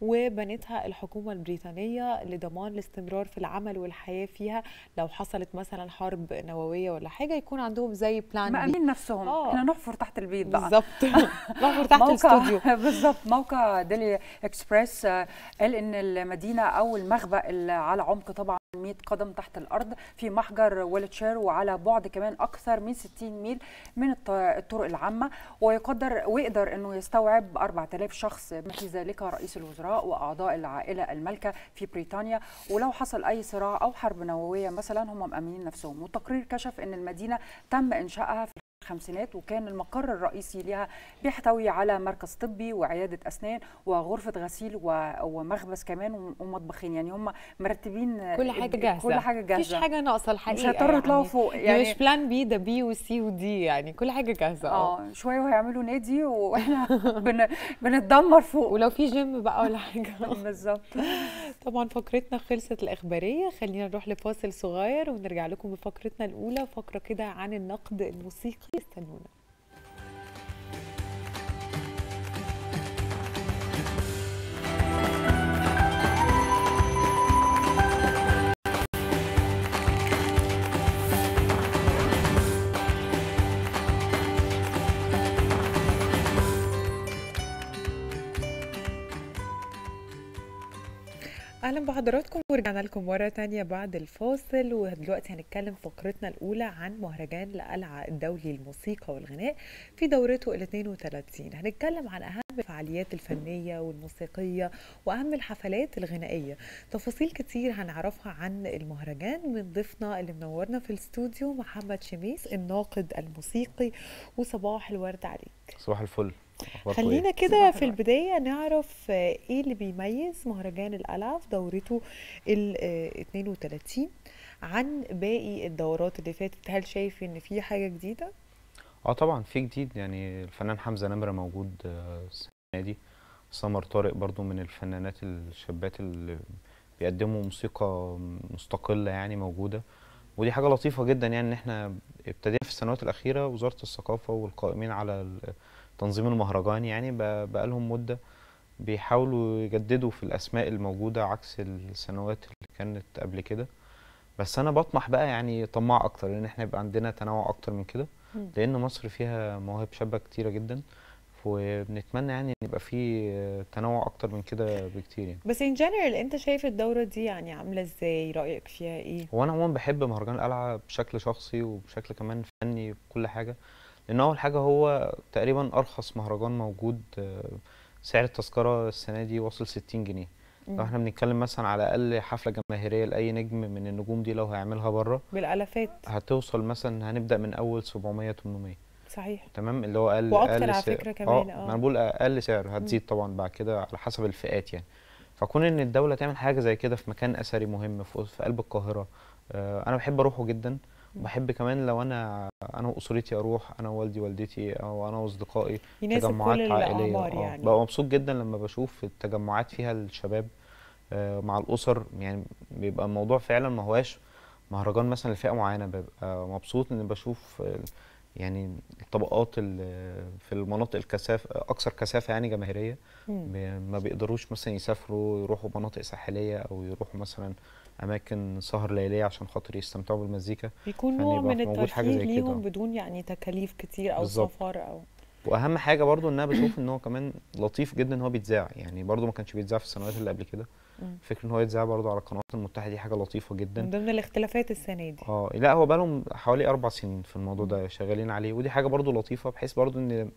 وبنتها الحكومة البريطانية لضمان الاستمرار في العمل والحياة فيها لو حصلت مثلا حرب نووية ولا حاجة يكون عندهم زي بلان بي مأمين نفسهم آه. احنا نحفر تحت البيت بقى بالظبط نحفر تحت الاستوديو بالظبط موقع ديلي اكسبريس آه، قال ان المدينه او المخبأ اللي على عمق طبعا 100 قدم تحت الارض في محجر ويلتشير وعلى بعد كمان اكثر من 60 ميل من الط- الطرق العامه ويقدر ويقدر انه يستوعب 4000 شخص بما في ذلك رئيس الوزراء واعضاء العائله المالكه في بريطانيا ولو حصل اي صراع او حرب نوويه مثلا هم مأمنين نفسهم والتقرير كشف ان المدينه تم انشائها في الخمسينات وكان المقر الرئيسي لها بيحتوي على مركز طبي وعياده اسنان وغرفه غسيل و- ومخبز كمان وم- ومطبخين يعني هم مرتبين كل حاجة جاهزة كل حاجه جاهزه مفيش حاجة ناقصة الحقيقة مش هيضطروا يطلعوا يعني. فوق دي يعني مش بلان بي ده بي وسي ودي يعني كل حاجة جاهزة اه اه شويه وهيعملوا نادي واحنا بن... بنتدمر فوق ولو في جيم بقى ولا حاجة بالظبط طبعا فقرتنا خلصت الإخبارية خلينا نروح لفاصل صغير ونرجع لكم بفقرتنا الأولى فقرة كده عن النقد الموسيقي استنونا اهلا بحضراتكم ورجعنا لكم مره تانية بعد الفاصل ودلوقتي هنتكلم فقرتنا الاولى عن مهرجان القلعه الدولي للموسيقى والغناء في دورته ال 32 هنتكلم عن اهم الفعاليات الفنيه والموسيقيه واهم الحفلات الغنائيه تفاصيل كتير هنعرفها عن المهرجان من ضيفنا اللي منورنا في الاستوديو محمد شميس الناقد الموسيقي وصباح الورد عليك صباح الفل أخباركم إيه؟ خلينا كده في البداية نعرف آه، ايه اللي بيميز مهرجان القلعة في دورته ال آه، 32 عن باقي الدورات اللي فاتت هل شايف ان في حاجة جديدة؟ اه طبعا في جديد يعني الفنان حمزة نمرة موجود آه، السنة دي سمر طارق برضو من الفنانات الشابات اللي بيقدموا موسيقى مستقلة يعني موجودة ودي حاجه لطيفه جدا يعني ان احنا ابتدينا في السنوات الاخيره وزاره الثقافه والقائمين على ال- تنظيم المهرجان يعني ب- بقالهم مده بيحاولوا يجددوا في الاسماء الموجوده عكس السنوات اللي كانت قبل كده بس انا بطمح بقى يعني طماع اكتر ان احنا يبقى عندنا تنوع اكتر من كده مم. لان مصر فيها مواهب شابه كتيره جدا وبنتمنى يعني ان يبقى في تنوع اكتر من كده بكتير يعني بس ان جنرال انت شايف الدوره دي يعني عامله ازاي رايك فيها ايه وانا عموما بحب مهرجان القلعه بشكل شخصي وبشكل كمان فني بكل حاجه لان اول حاجه هو تقريبا ارخص مهرجان موجود آه، سعر التذكره السنه دي واصل 60 جنيه لو مم. احنا بنتكلم مثلا على اقل حفله جماهيريه لاي نجم من النجوم دي لو هيعملها بره بالالافات هتوصل مثلا هنبدا من اول 700 800 صحيح تمام اللي هو اقل وأكتر اقل على سعر. فكرة كمان، اه اه. ما انا بقول اقل سعر هتزيد طبعا بعد كده على حسب الفئات يعني فكون ان الدوله تعمل حاجه زي كده في مكان اثري مهم في في قلب القاهره آه، انا بحب اروحه جدا وبحب كمان لو انا انا واسرتي اروح انا ووالدي والدتي او انا واصدقائي يناسب تجمعات كل عائليه الاعمار اه يعني ببقى مبسوط جدا لما بشوف التجمعات فيها الشباب آه، مع الاسر يعني بيبقى الموضوع فعلا ما هواش مهرجان مثلا لفئه معينه ببقى مبسوط ان بشوف آه، يعني الطبقات ال- في المناطق الكثافه اكثر كثافه يعني جماهيريه مم. ب- ما بيقدروش مثلا يسافروا يروحوا مناطق ساحليه او يروحوا مثلا اماكن سهر ليليه عشان خاطر يستمتعوا بالمزيكا بيكون فإن نوع يبقى من موجود حاجة الترفيه زي كده. ليهم بدون يعني تكاليف كتير او بالظبط. سفر او واهم حاجه برضو ان انا بشوف ان هو كمان لطيف جدا ان هو بيتذاع يعني برضو ما كانش بيتذاع في السنوات اللي قبل كده مم. فكره ان هو يتذاع برضو على القنوات المتحده دي حاجه لطيفه من جدا ضمن الاختلافات السنه دي اه لا هو بقالهم حوالي اربع سنين في الموضوع ده شغالين عليه ودي حاجه برضو لطيفه بحيث برضو ان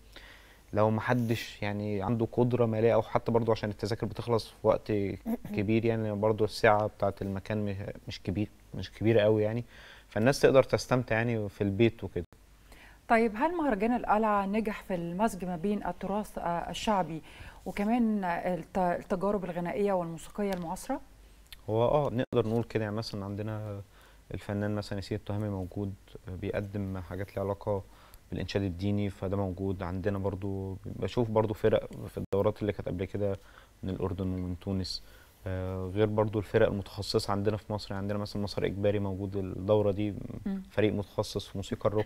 لو محدش يعني عنده قدره ماليه او حتى برضو عشان التذاكر بتخلص في وقت كبير يعني برضو الساعه بتاعت المكان مش- مش كبير مش كبيره قوي يعني فالناس تقدر تستمتع يعني في البيت وكده طيب هل مهرجان القلعة نجح في المزج ما بين التراث آه، الشعبي وكمان الت- التجارب الغنائية والموسيقية المعاصرة؟ هو اه نقدر نقول كده يعني مثلا عندنا الفنان مثلا ياسين التهامي موجود بيقدم حاجات ليها علاقة بالإنشاد الديني فده موجود عندنا برضو بشوف برضو فرق في الدورات اللي كانت قبل كده من الأردن ومن تونس آه، غير برضو الفرق المتخصصة عندنا في مصر عندنا مثلا مسار إجباري موجود الدورة دي مم. فريق متخصص في موسيقى الروك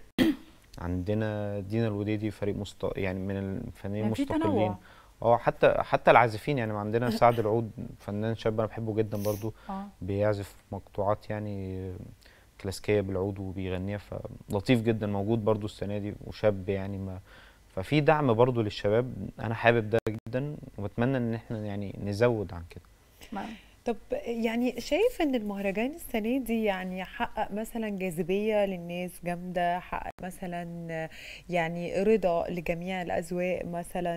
عندنا دينا الوديدي فريق مست... يعني من الفنانين يعني في المستقلين تنوع اه حتى حتى العازفين يعني عندنا سعد العود فنان شاب انا بحبه جدا برضو اه بيعزف مقطوعات يعني كلاسيكيه بالعود وبيغنيها فلطيف جدا موجود برضو السنه دي وشاب يعني ما ففي دعم برضو للشباب انا حابب ده جدا وبتمنى ان احنا يعني نزود عن كده ما- طب يعني شايف ان المهرجان السنة دي يعني حقق مثلا جاذبية للناس جامدة حقق مثلا يعني رضا لجميع الأذواق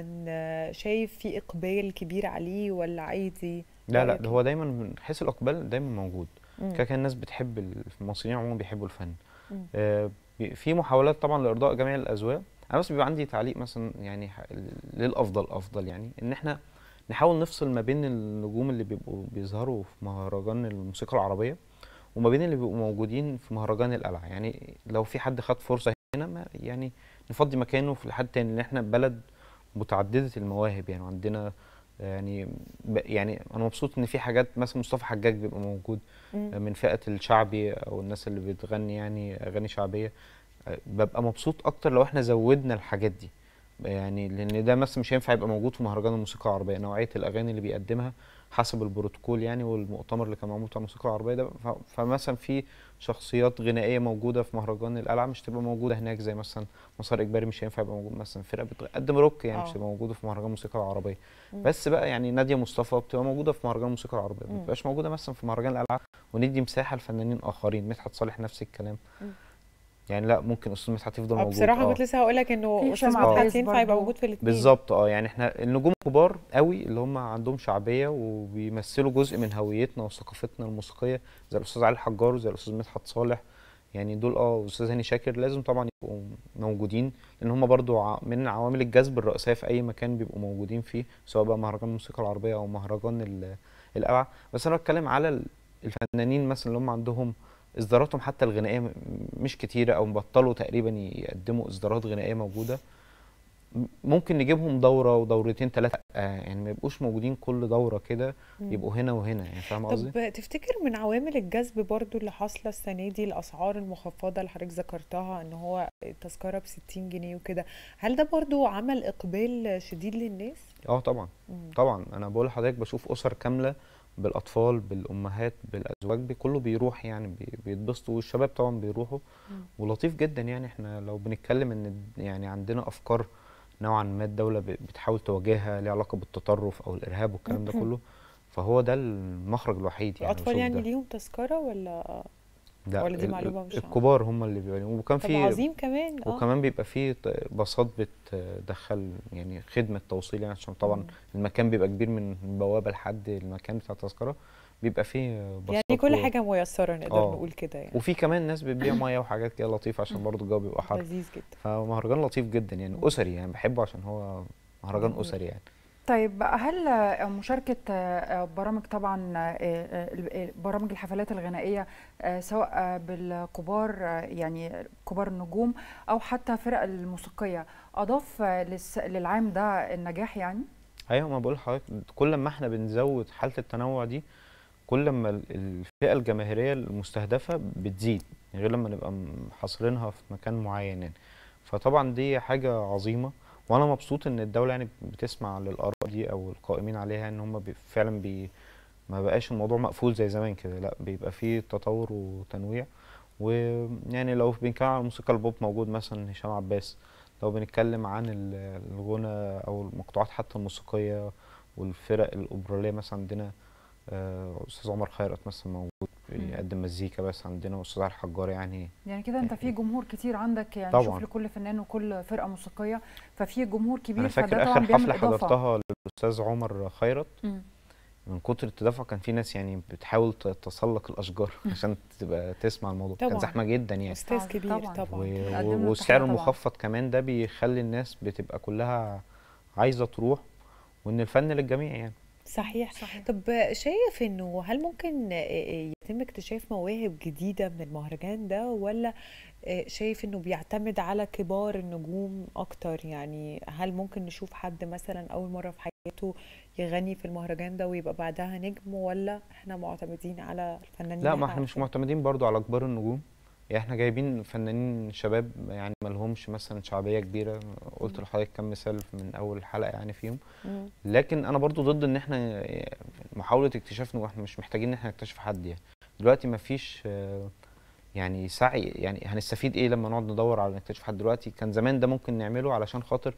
مثلا شايف في إقبال كبير عليه ولا عادي لا لا رأيك ده هو دايما من حيث الاقبال دايما موجود مم. كده كده الناس بتحب ال- المصريين عموما بيحبوا الفن مم. آه، بي- في محاولات طبعا لارضاء جميع الاذواق انا بس بيبقى عندي تعليق مثلا يعني ح- للافضل افضل يعني ان احنا نحاول نفصل ما بين النجوم اللي بيبقوا بيظهروا في مهرجان الموسيقى العربيه وما بين اللي بيبقوا موجودين في مهرجان القلعه يعني لو في حد خد فرصه هنا ما يعني نفضي مكانه في حد تاني لان احنا بلد متعدده المواهب يعني عندنا يعني ب- يعني انا مبسوط ان في حاجات مثلا مصطفى حجاج بيبقى موجود مم. من فئة الشعبي أو الناس اللي بتغني يعني أغاني شعبية أه، ببقى مبسوط أكتر لو إحنا زودنا الحاجات دي يعني لأن ده مثلا مش هينفع يبقى موجود في مهرجان الموسيقى العربية نوعية الأغاني اللي بيقدمها حسب البروتوكول يعني والمؤتمر اللي كان معمول بتاع الموسيقى العربية ده ف- فمثلا في شخصيات غنائية موجودة في مهرجان القلعة مش تبقى موجودة هناك زي مثلا مسار إجباري مش هينفع يبقى موجود مثلا فرقة بتقدم روك يعني مش آه. هتبقى موجودة في مهرجان الموسيقى العربية مم. بس بقى يعني نادية مصطفى بتبقى موجودة في مهرجان الموسيقى العربية ما مم. بتبقاش موجودة مثلا في مهرجان القلعة وندي مساحه لفنانين اخرين مدحت صالح نفس الكلام مم. يعني لا ممكن استاذ مدحت يفضل اه موجود بصراحة اه كنت لسه هقول لك انه في استاذ هشام مدحت عباس ينفع يبقى برضو. موجود في الاثنين بالظبط اه يعني احنا النجوم كبار قوي اللي هم عندهم شعبيه وبيمثلوا جزء من هويتنا وثقافتنا الموسيقيه زي الاستاذ علي الحجار وزي الاستاذ مدحت صالح يعني دول اه والاستاذ هاني شاكر لازم طبعا يبقوا موجودين لان هم برضو ع- من عوامل الجذب الرئيسيه في اي مكان بيبقوا موجودين فيه سواء بقى مهرجان الموسيقى العربيه او مهرجان ال- القلعه بس انا بتكلم على ال- الفنانين مثلا اللي هم عندهم اصداراتهم حتى الغنائيه م- مش كتيره او بطلوا تقريبا يقدموا اصدارات غنائيه موجوده ممكن نجيبهم دوره ودورتين ثلاثه يعني ما يبقوش موجودين كل دوره كده مم. يبقوا هنا وهنا يعني فاهم قصدي طب تفتكر من عوامل الجذب برضو اللي حاصله السنه دي الاسعار المخفضه اللي حضرتك ذكرتها ان هو التذكره ب 60 جنيه وكده هل ده برضو عمل اقبال شديد للناس؟ اه طبعا مم. طبعا انا بقول لحضرتك بشوف اسر كامله بالاطفال بالامهات بالازواج بي- كله بيروح يعني بي- بيتبسطوا والشباب طبعا بيروحوا مم. ولطيف جدا يعني احنا لو بنتكلم ان يعني عندنا افكار نوعا ما الدوله ب- بتحاول تواجهها ليها علاقه بالتطرف او الارهاب والكلام ده كله فهو ده المخرج الوحيد يعني الاطفال بشوف يعني ده. ليهم تذكره ولا لا ولا دي ال- معلومة مش عارفة. الكبار هم اللي بيبقى ليهم وكان طب في عظيم كمان اه وكمان بيبقى فيه ط- باصات بتدخل يعني خدمة توصيل يعني عشان طبعا مم. المكان بيبقى كبير من البوابة لحد المكان بتاع التذكرة بيبقى فيه باصات يعني كل و- حاجه ميسره نقدر آه. نقول كده يعني وفي كمان ناس بتبيع مية وحاجات كده لطيفة عشان برضو الجو بيبقى حر لذيذ جدا فمهرجان لطيف جدا يعني مم. أسري يعني بحبه عشان هو مهرجان مم. أسري يعني طيب هل آه، مشاركة آه، برامج طبعا آه، آه، ال- برامج الحفلات الغنائية آه، سواء آه، بالكبار آه، يعني كبار النجوم أو حتى فرق الموسيقية أضاف آه، للس- للعام ده النجاح يعني؟ ايوه ما بقول لحضرتك كل ما احنا بنزود حالة التنوع دي كل ما ال- الفئة الجماهيرية المستهدفة بتزيد غير لما نبقى م- حاصرينها في مكان معين يعني فطبعا دي حاجة عظيمة وانا مبسوط ان الدولة يعني بتسمع للآراء دي او القائمين عليها ان هم بي فعلا بي ما بقاش الموضوع مقفول زي زمان كده لا بيبقى فيه تطور وتنويع ويعني لو بنتكلم عن الموسيقى البوب موجود مثلا هشام عباس لو بنتكلم عن ال- الغنى او المقطوعات حتى الموسيقية والفرق الأوبرالية مثلا عندنا آه، أستاذ عمر خيرت مثلا موجود بيقدم مزيكا بس عندنا أستاذ علي الحجار يعني يعني كده أنت في جمهور كتير عندك يعني طبعاً. شوف لكل فنان وكل فرقة موسيقية ففي جمهور كبير أنا فاكر فده آخر طبعا بيعمل حفلة إضافة حضرتها للأستاذ عمر خيرت مم. من كتر التدافع كان في ناس يعني بتحاول تتسلق الأشجار عشان تبقى تسمع الموضوع كان طبعاً. زحمة جدا يعني استاذ طبعاً، كبير طبعاً. طبعا و- نقدم له و- والسعر التحية طبعاً. المخفض كمان ده بيخلي الناس بتبقى كلها عايزة تروح وإن الفن للجميع يعني صحيح صحيح طب شايف انه هل ممكن يتم اكتشاف مواهب جديدة من المهرجان ده ولا شايف انه بيعتمد على كبار النجوم اكتر يعني هل ممكن نشوف حد مثلا اول مرة في حياته يغني في المهرجان ده ويبقى بعدها نجم ولا احنا معتمدين على الفنانين لا اللي ما احنا مش عارفينهم؟ معتمدين برضو على كبار النجوم يعني احنا جايبين فنانين شباب يعني ما لهمش مثلا شعبيه كبيره قلت لحضرتك كم مثال من اول حلقه يعني فيهم مم. لكن انا برضو ضد ان احنا محاوله اكتشاف انه احنا مش محتاجين ان احنا نكتشف حد يعني دلوقتي ما فيش آه، يعني سعي يعني هنستفيد ايه لما نقعد ندور على نكتشف حد دلوقتي كان زمان ده ممكن نعمله علشان خاطر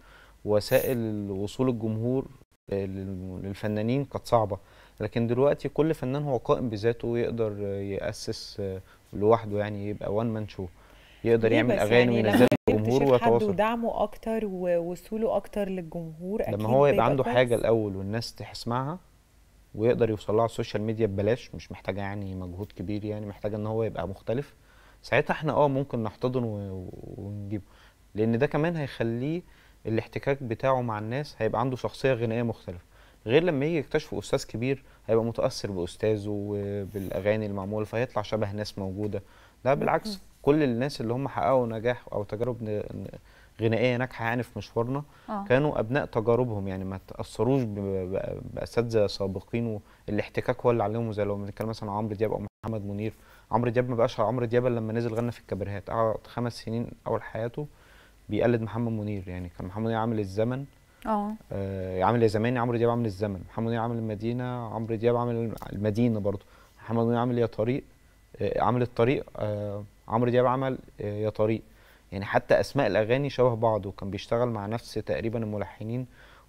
وسائل وصول الجمهور آه، لل- للفنانين كانت صعبه لكن دلوقتي كل فنان هو قائم بذاته يقدر آه، يأسس آه، لوحده يعني يبقى وان مان شو يقدر ليه يعمل بس اغاني يعني وينزلها لما للجمهور يكتشف حد ويتواصل ودعمه اكتر ووصوله اكتر للجمهور اكيد لما هو ده يبقى عنده كويس. حاجه الاول والناس تسمعها ويقدر يوصل لها على السوشيال ميديا ببلاش مش محتاجه يعني مجهود كبير يعني محتاجه ان هو يبقى مختلف ساعتها احنا اه ممكن نحتضنه و- ونجيبه لان ده كمان هيخليه الاحتكاك بتاعه مع الناس هيبقى عنده شخصيه غنائيه مختلفه غير لما يجي يكتشف استاذ كبير هيبقى متاثر باستاذه وبالاغاني المعموله فيطلع شبه ناس موجوده لا بالعكس كل الناس اللي هم حققوا نجاح او تجارب ن- ن- غنائيه ناجحه يعني في مشوارنا اه كانوا ابناء تجاربهم يعني ما تاثروش ب- ب- باساتذه سابقين والاحتكاك هو اللي علمهم زي لو بنتكلم مثلا عن عمرو دياب او محمد منير عمرو دياب ما بقاش عمرو دياب إلا لما نزل غنى في الكباريهات قعد خمس سنين اول حياته بيقلد محمد منير يعني كان محمد منير عامل الزمن اه آه عامل يا زماني عمرو دياب عامل الزمن محمد منير عامل المدينه عمرو دياب عامل المدينه برضه محمد منير عامل يا طريق آه عامل الطريق آه عمرو دياب عمل آه يا طريق يعني حتى اسماء الاغاني شبه بعض وكان بيشتغل مع نفس تقريبا الملحنين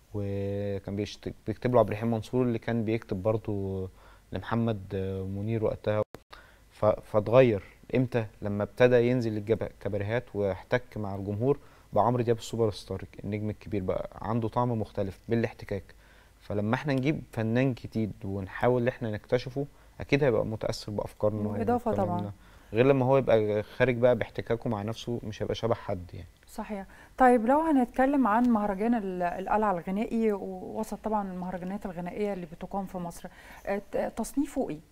وكان بيشت- بيكتب له عبد الرحيم منصور اللي كان بيكتب برضه لمحمد آه، منير وقتها ف- فاتغير امتى لما ابتدى ينزل الكباريهات واحتك مع الجمهور بقى عمرو دياب السوبر ستار النجم الكبير بقى عنده طعم مختلف بالاحتكاك فلما احنا نجيب فنان جديد ونحاول ان احنا نكتشفه اكيد هيبقى متاثر بافكارنا وإضافة طبعاً. وكلامنا. غير لما هو يبقى خارج بقى باحتكاكه مع نفسه مش هيبقى شبه حد يعني صحيح طيب لو هنتكلم عن مهرجان ال- القلعة الغنائي ووسط طبعا المهرجانات الغنائية اللي بتقام في مصر آه، ت- تصنيفه ايه؟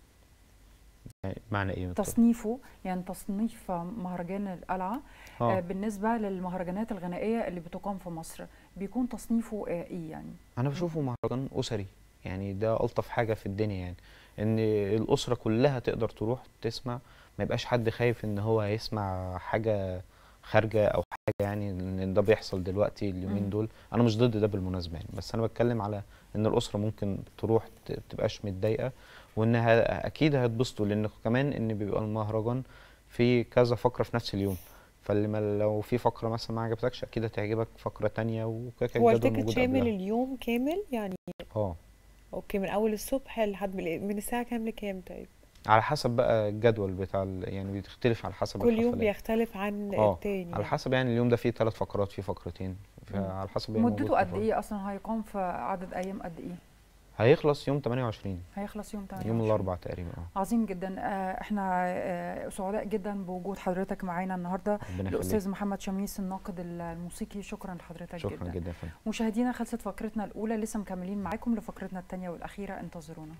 يعني معنى ايه بالظبط؟ تصنيفه يعني تصنيف مهرجان القلعة آه، اه بالنسبة للمهرجانات الغنائية اللي بتقام في مصر بيكون تصنيفه آه، ايه يعني انا بشوفه مهرجان اسري يعني ده الطف حاجه في الدنيا يعني ان الاسره كلها تقدر تروح تسمع ما يبقاش حد خايف ان هو هيسمع حاجه خارجه او حاجه يعني ان ده بيحصل دلوقتي اليومين مم. دول انا مش ضد ده بالمناسبه يعني بس انا بتكلم على ان الاسره ممكن تروح ت- تبقاش متضايقه وانها اكيد هيتبسطوا لان كمان ان بيبقى المهرجان في كذا فقره في نفس اليوم فاللي ما لو في فقره مثلا ما عجبتكش اكيد هتعجبك فقره تانية وكده كده هو الجدول التيكت موجود شامل قبلها. اليوم كامل يعني اه اوكي من اول الصبح لحد من من الساعه كام لكام طيب على حسب بقى الجدول بتاع ال- يعني بتختلف على حسب كل يوم الحفلات. بيختلف عن اه التاني على يعني. حسب يعني اليوم ده فيه ثلاث فقرات فيه فقرتين فعلى حسب يعني موجود مدته في قد الفرع. ايه اصلا هيقام في عدد ايام قد ايه هيخلص يوم 28 هيخلص يوم 28 يوم الاربعاء تقريبا اه عظيم جدا آه، احنا آه، سعداء جدا بوجود حضرتك معانا النهارده ربنا يخليك الاستاذ محمد شميس الناقد الموسيقي شكرا لحضرتك شكرا جدا جدا يا فندم مشاهدينا خلصت فقرتنا الاولى لسه مكملين معاكم لفقرتنا الثانيه والاخيره انتظرونا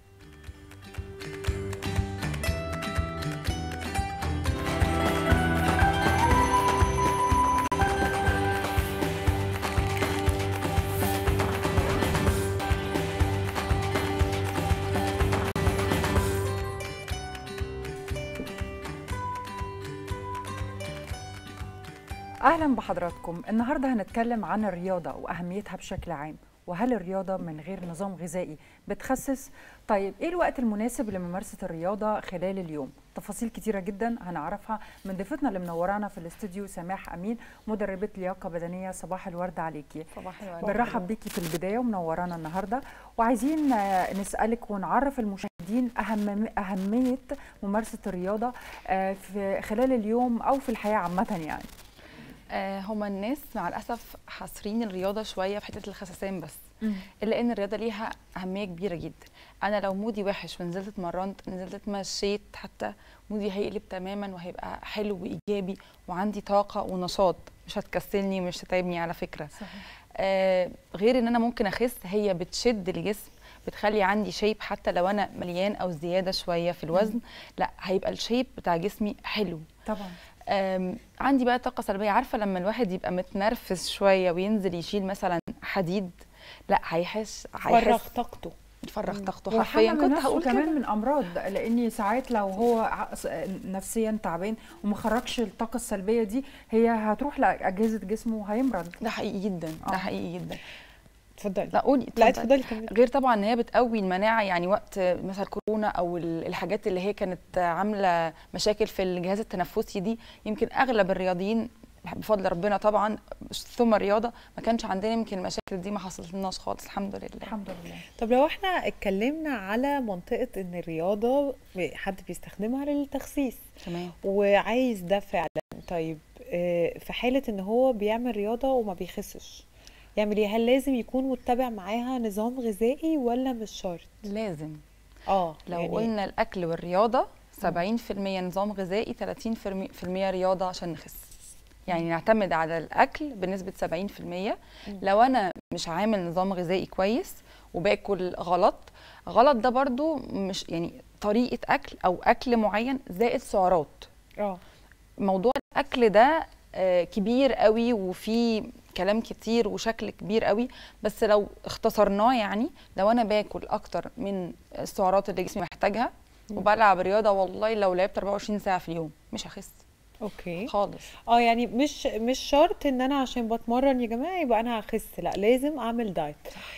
اهلا بحضراتكم النهارده هنتكلم عن الرياضه واهميتها بشكل عام وهل الرياضه من غير نظام غذائي بتخسس طيب ايه الوقت المناسب لممارسه الرياضه خلال اليوم تفاصيل كتيره جدا هنعرفها من ضيفتنا اللي منورانا في الاستوديو سماح امين مدربه لياقه بدنيه صباح الورد عليكي صباح الورد بنرحب بيكي في البدايه ومنورانا النهارده وعايزين آه، نسالك ونعرف المشاهدين اهم اهميه ممارسه الرياضه آه، في خلال اليوم او في الحياه عامه يعني آه هما الناس مع الاسف حاصرين الرياضه شويه في حته الخسسان بس الا ان الرياضه ليها اهميه كبيره جدا انا لو مودي وحش ونزلت اتمرنت نزلت اتمشيت حتى مودي هيقلب تماما وهيبقى حلو وايجابي وعندي طاقه ونشاط مش هتكسلني ومش هتتعبني على فكره صحيح آه غير ان انا ممكن اخس هي بتشد الجسم بتخلي عندي شيب حتى لو انا مليان او زياده شويه في الوزن لا هيبقى الشيب بتاع جسمي حلو طبعا أم، عندي بقى طاقه سلبيه عارفه لما الواحد يبقى متنرفز شويه وينزل يشيل مثلا حديد لا هيحس فرغ هيحس طاقته يفرغ طاقته حرفيا وحمل كنت نفسه هقول كمان كده من امراض لاني ساعات لو هو ع- س- نفسيا تعبان وما خرجش الطاقه السلبيه دي هي هتروح لاجهزه جسمه وهيمرض ده حقيقي جدا آه. ده حقيقي جدا اتفضلي لا قولي لا اتفضلي. اتفضلي كملي غير طبعا ان هي بتقوي المناعه يعني وقت مثلا كورونا او ال- الحاجات اللي هي كانت عامله مشاكل في الجهاز التنفسي دي يمكن اغلب الرياضيين بفضل ربنا طبعا ثم الرياضه ما كانش عندنا يمكن المشاكل دي ما حصلت لناش خالص الحمد لله الحمد لله طب لو احنا اتكلمنا على منطقة ان الرياضة حد بيستخدمها للتخسيس تمام وعايز ده فعلا طيب آه، في حالة ان هو بيعمل رياضة وما بيخسش يعمل ايه هل لازم يكون متبع معاها نظام غذائي ولا مش شرط لازم اه لو يعني قلنا الاكل والرياضه 70% نظام غذائي 30% رياضه عشان نخس يعني نعتمد على الاكل بنسبه 70% لو انا مش عامل نظام غذائي كويس وباكل غلط غلط ده برضو مش يعني طريقه اكل او اكل معين زائد سعرات اه موضوع الاكل ده آه، كبير قوي وفي كلام كتير وشكل كبير قوي بس لو اختصرناه يعني لو انا باكل اكتر من السعرات اللي جسمي محتاجها وبلعب رياضه والله لو لعبت 24 ساعه في اليوم مش هخس اوكي خالص اه يعني مش مش شرط ان انا عشان بتمرن يا جماعه يبقى انا هخس لا لازم اعمل دايت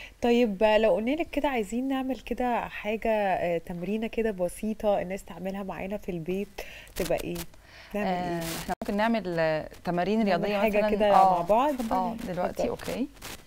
طيب آه، لو قلنا لك كده عايزين نعمل كده حاجه آه، تمرينه كده بسيطه الناس تعملها معانا في البيت تبقى ايه نعمل آه ايه احنا ممكن نعمل آه، تمارين نعمل رياضيه حاجه مثلا كده آه، مع بعض اه دلوقتي اتفضلي. اوكي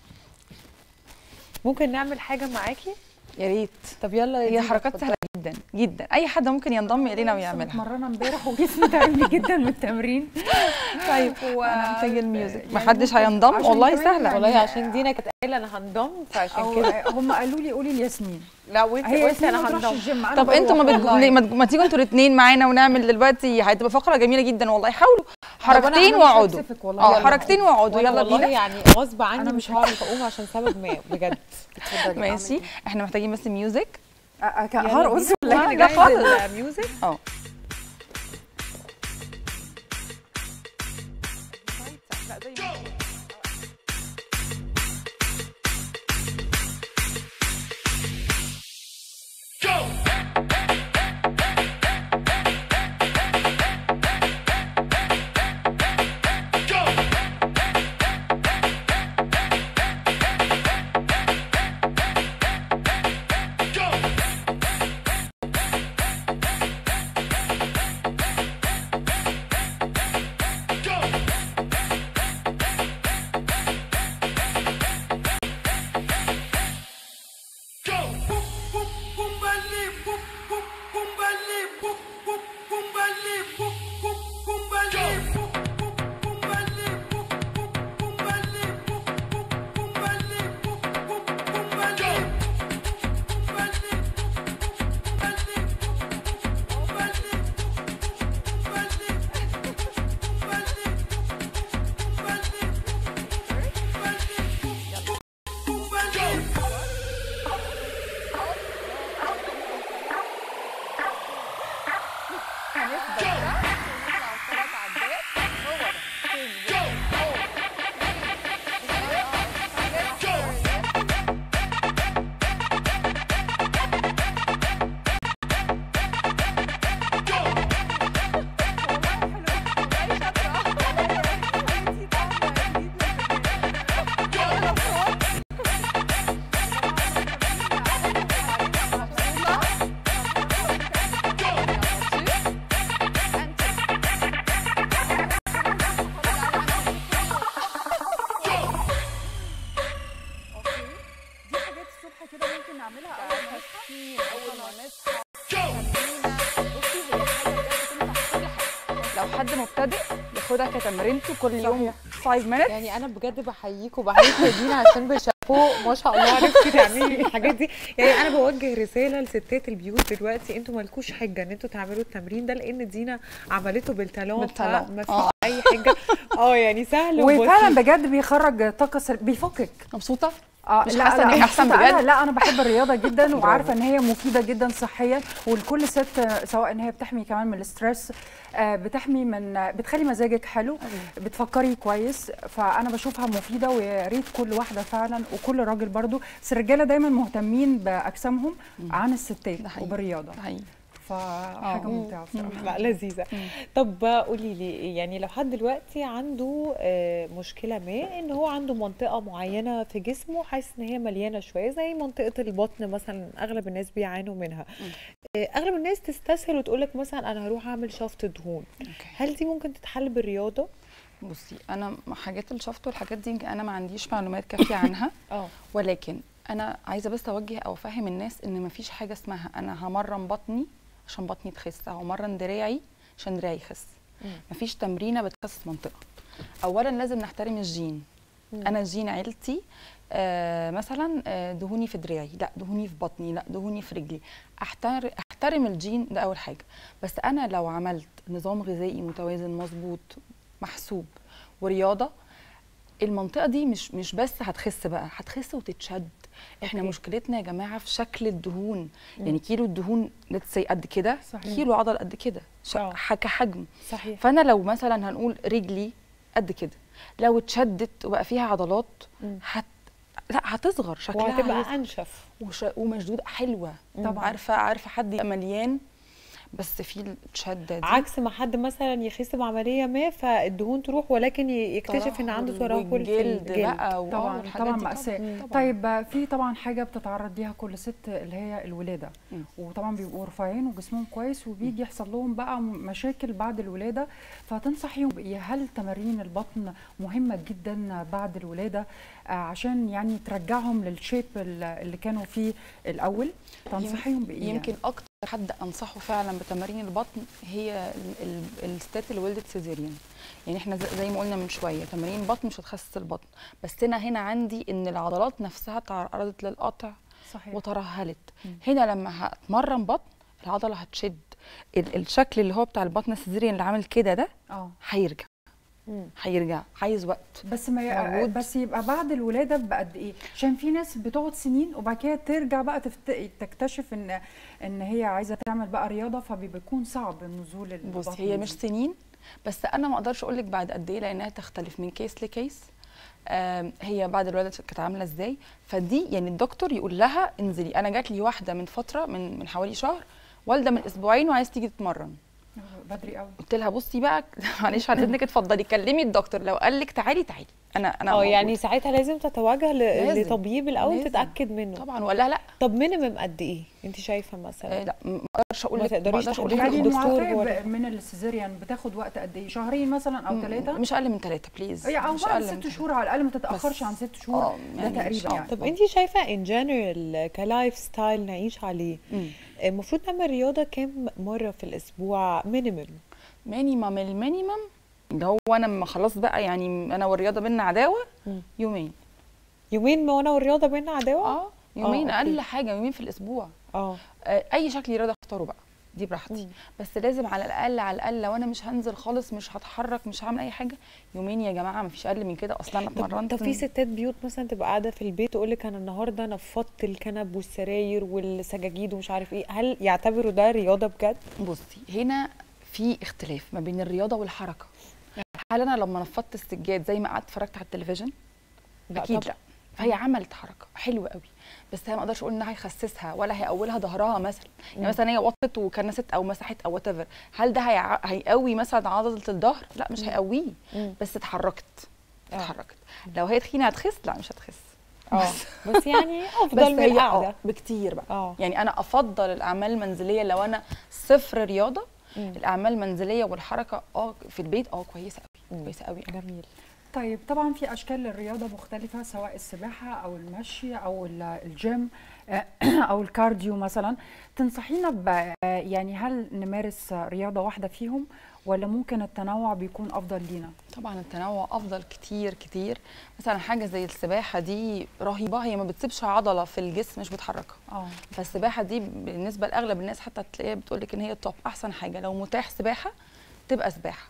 ممكن نعمل حاجه معاكي يا ريت طب يلا يا هي دينا، حركات اتفضلي. سهله جدا جدا اي حد ممكن ينضم الينا ويعملها متمرنه امبارح وجسمي تعبني جدا من التمرين طيب هو انا محتاج الميوزك يعني محدش ممكن هينضم عشان والله كمان سهله يعني- والله عشان دينا كانت قايله انا هنضم فعشان أو كده هم قالوا لي قولي لياسمين لا وانت هي قلت ياسمين ما انا تروحش هنضم الجيم أنا طب انتوا ما بروح بتجو... والله. ليه ما تجو- ما تيجوا انتوا الاثنين معانا ونعمل دلوقتي هتبقى فقره جميله جدا والله حاولوا حركتين أنا مش واقعدوا هكسفك والله. اه يلا. حركتين واقعدوا وأنا يلا والله بينا يعني غصب عني أنا مش مش هعرف اقوم عشان سبب ما بجد اتفضلي ماشي احنا محتاجين بس ميوزك أ- أ- يلا هرقص بينا. ولا لا إيه؟ خالص الميوزك اه صح كده ممكن نعملها اول ما تسخين اول ما نصحى تمرينة. بصي هي حاجه بجد تنفع في كل حاجه لو حد مبتدئ ياخدها كتمرينته كل يوم 5 minutes يعني انا بجد بحييك وبحييك يا دينا عشان بشابوه ما شاء الله عرفتي تعملي الحاجات دي يعني انا بوجه رساله لستات البيوت دلوقتي انتوا مالكوش حجه ان انتوا تعملوا التمرين ده لان دينا عملته بالتالون بالتالون. ما فيش آه. اي حجه اه يعني سهل وفعلا وبسيط. بجد بيخرج طاقه سل... بيفكك مبسوطه اه مش لا حاسة لا إن هي أنا أحسن مبسوطة. أنا بجد؟ لا انا بحب الرياضه جدا وعارفه ان هي مفيده جدا صحيا ولكل ست آه، سواء ان هي بتحمي كمان من الاسترس آه، بتحمي من آه، بتخلي مزاجك حلو بتفكري كويس فانا بشوفها مفيده ويا ريت كل واحده فعلا وكل راجل برضو بس الرجاله دايما مهتمين باجسامهم عن الستات ده حقيقي. وبالرياضه ده حقيقي فحاجه ممتعه بصراحه لا لذيذة طب قولي لي يعني لو حد دلوقتي عنده آه، مشكلة ما ان هو عنده منطقة معينة في جسمه حاسس ان هي مليانة شوية زي منطقة البطن مثلا اغلب الناس بيعانوا منها آه، اغلب الناس تستسهل وتقولك مثلا انا هروح اعمل شفط دهون اوكي هل دي ممكن تتحل بالرياضة؟ بصي انا حاجات الشفط والحاجات دي يمكن انا ما عنديش معلومات كافيه عنها اه ولكن انا عايزه بس اوجه او افهم الناس ان مفيش حاجه اسمها انا همرن بطني عشان بطني تخس او همرن دراعي عشان دراعي يخس مم. مفيش تمرينه بتخسس منطقه اولا لازم نحترم الجين انا جين عيلتي آه مثلا آه دهوني في دراعي لا دهوني في بطني لا دهوني في رجلي احترم احترم الجين ده اول حاجه بس انا لو عملت نظام غذائي متوازن مظبوط محسوب ورياضه المنطقه دي مش مش بس هتخس بقى هتخس وتتشد احنا أوكي. مشكلتنا يا جماعه في شكل الدهون يعني كيلو الدهون ليتس قد كده صحيح. كيلو عضل قد كده ش- آه. ح- كحجم صحيح فانا لو مثلا هنقول رجلي قد كده لو اتشدت وبقى فيها عضلات مم. هت لا هتصغر شكلها هيصغر. وهتبقى انشف وش... ومشدوده حلوه طبعاً. طبعا عارفه عارفه حد يبقى مليان بس في الشده دي عكس ما حد مثلا يخس بعمليه ما فالدهون تروح ولكن ي- يكتشف ان عنده ترهل في والجلد الجلد بقى و- طبعا والحاجات طبعا دي مأساة طبعاً. طيب آه، في طبعا حاجة بتتعرض ليها كل ست اللي هي الولادة مم. وطبعا بيبقوا رفيعين وجسمهم كويس وبيجي يحصل لهم بقى م- مشاكل بعد الولادة فتنصحيهم بإيه؟ هل تمارين البطن مهمة جدا بعد الولادة آه، عشان يعني ترجعهم للشيب ال- اللي كانوا فيه الأول تنصحيهم بإيه؟ يعني؟ يمكن اكتر حد انصحه فعلا بتمارين البطن هي ال- ال- الستات اللي ولدت سيزيريان يعني احنا زي- زي ما قلنا من شويه تمارين البطن مش هتخسس البطن بس انا هنا عندي ان العضلات نفسها تعرضت للقطع صحيح وترهلت هنا لما هتمرن بطن العضله هتشد ال- الشكل اللي هو بتاع البطن السيزيريان اللي عامل كده ده اه هيرجع مم. هيرجع عايز وقت بس ما ي... موجود. بس يبقى بعد الولاده بقد ايه عشان في ناس بتقعد سنين وبعد كده ترجع بقى تفت... تكتشف ان ان هي عايزه تعمل بقى رياضه فبيكون صعب نزول البطن بص هي مش دي. سنين بس انا ما اقدرش اقول لك بعد قد ايه لانها تختلف من كيس لكيس آم، هي بعد الولاده كانت عامله ازاي فدي يعني الدكتور يقول لها انزلي انا جات لي واحده من فتره من من حوالي شهر والده من اسبوعين وعايز تيجي تتمرن بدري قوي قلت لها بصي بقى معلش عن اذنك اتفضلي كلمي الدكتور لو قال لك تعالي تعالي انا انا اه موجودة. يعني ساعتها لازم تتوجه ل- لازم. لطبيب الاول لازم. تتاكد منه طبعا ولا لا طب مينيمم قد ايه انت شايفه آه مثلا لا ما اقدرش اقول ما لك ما تقدريش اقدرش اقول لك تحددي يعني الدكتور المعافاه هو ب- من السيزيريان بتاخد وقت قد ايه شهرين مثلا او ثلاثه مش اقل من ثلاثه بليز هي او مش بعد أقل من ست تلاتة. شهور على الاقل ما تتاخرش بس- عن ست شهور آه، ده يعني تقريبا مش- يعني طب انت شايفه ان جنرال كلايف ستايل نعيش عليه مم. المفروض نعمل رياضه كام مره في الاسبوع مينيمم مينيمم المينيمم اللي هو انا لما خلاص بقى يعني انا والرياضه بينا عداوه مم. يومين يومين ما وانا والرياضه بينا عداوه اه يومين أوكي. اقل حاجه يومين في الاسبوع اه آه، اي شكل رياضه اختاره بقى دي براحتي مم. بس لازم على الاقل على الاقل لو انا مش هنزل خالص مش هتحرك مش هعمل اي حاجه يومين يا جماعه ما فيش اقل من كده اصلا انا طب, اتمرنت طب في ستات بيوت مثلا تبقى قاعده في البيت تقول لك انا النهارده نفضت الكنب والسراير والسجاجيد ومش عارف ايه هل يعتبروا ده رياضه بجد بصي هنا في اختلاف ما بين الرياضه والحركه هل انا لما نفضت السجاد زي ما قعدت اتفرجت على التلفزيون لا اكيد طبعاً. لا فهي عملت حركه حلوه قوي بس هي ما اقدرش اقول انها هيخسسها ولا هيقولها ظهرها مثلا يعني مثلا هي وطت وكنست او مسحت او وات هل ده هيع... هيقوي مثلا عضله الظهر لا مش هيقويه مم. بس اتحركت آه. اتحركت لو هي تخينه هتخس لا مش هتخس اه بس يعني بس افضل من هي القعده آه، بكتير بقى اه يعني انا افضل الاعمال المنزليه لو انا صفر رياضه مم. الاعمال المنزليه والحركه اه في البيت اه كويسه قوي مم. كويسه قوي جميل طيب طبعا في اشكال للرياضه مختلفه سواء السباحه او المشي او ال- الجيم آه، او الكارديو مثلا تنصحينا ب يعني هل نمارس رياضه واحده فيهم ولا ممكن التنوع بيكون افضل لينا طبعا التنوع افضل كتير كتير مثلا حاجه زي السباحه دي رهيبه هي ما بتسيبش عضله في الجسم مش بتحركها اه فالسباحه دي بالنسبه لاغلب الناس حتى تلاقيها بتقول لك ان هي توب احسن حاجه لو متاح سباحه تبقى سباحه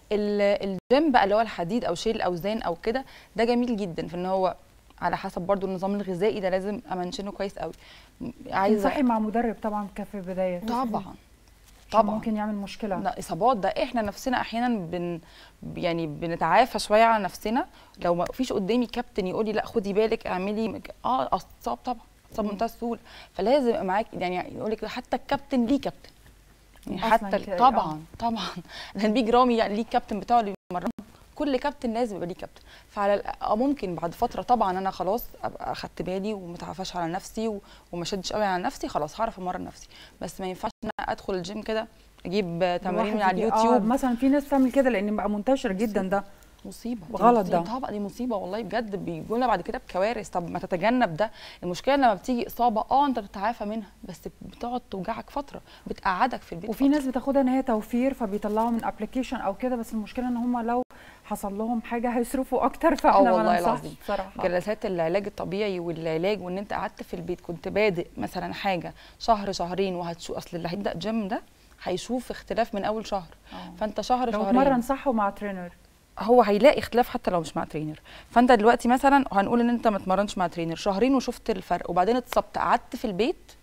ال- الجيم بقى اللي هو الحديد او شيل الاوزان او كده ده جميل جدا في ان هو على حسب برضو النظام الغذائي ده لازم امنشنه كويس قوي عايزه تنصحي مع مدرب طبعا كفي بدايه طبعا طبعا طبعا ممكن يعمل مشكله لا اصابات ده احنا نفسنا احيانا بن يعني بنتعافى شويه على نفسنا لو ما فيش قدامي كابتن يقول لي لا خدي بالك اعملي مك- اه اصاب طبعا اصاب بمنتهى السهوله فلازم يبقى معاك يعني يقول لك حتى الكابتن ليه كابتن يعني أصلاً حتى ال- كده، طبعا طبعا لان بيج رامي يعني ليه كابتن بتاعه اللي بيمرنه كل كابتن لازم يبقى ليه كابتن فعلى الأ- آه ممكن بعد فتره طبعا انا خلاص ابقى اخدت بالي وما اتعافاش على نفسي و- وما شدش قوي على نفسي خلاص هعرف امرن نفسي بس ما ينفعش ان أنا ادخل الجيم كده اجيب تمارين من الواحد على يجي- اليوتيوب آه مثلا في ناس بتعمل كده لان بقى منتشر جدا ده مصيبه دي غلط مصيبة. ده. طبعا دي مصيبه والله بجد بيجونا بعد كده بكوارث طب ما تتجنب ده المشكله لما بتيجي اصابه اه انت بتتعافى منها بس بتقعد توجعك فتره بتقعدك في البيت وفي فترة. ناس بتاخدها ان هي توفير فبيطلعوا من ابلكيشن او كده بس المشكله ان هم لو حصل لهم حاجه هيصرفوا اكتر فاحنا ما والله ننصحش العظيم. بصراحه جلسات العلاج الطبيعي والعلاج وان انت قعدت في البيت كنت بادئ مثلا حاجه شهر شهرين وهتشوف اصل اللي هيبدا جيم ده هيشوف اختلاف من اول شهر آه. فانت شهر لو شهرين اتمرن صح ومع ترينر هو هيلاقي اختلاف حتى لو مش مع ترينر فانت دلوقتي مثلا هنقول ان انت ما اتمرنش مع ترينر شهرين وشفت الفرق وبعدين اتصبت قعدت في البيت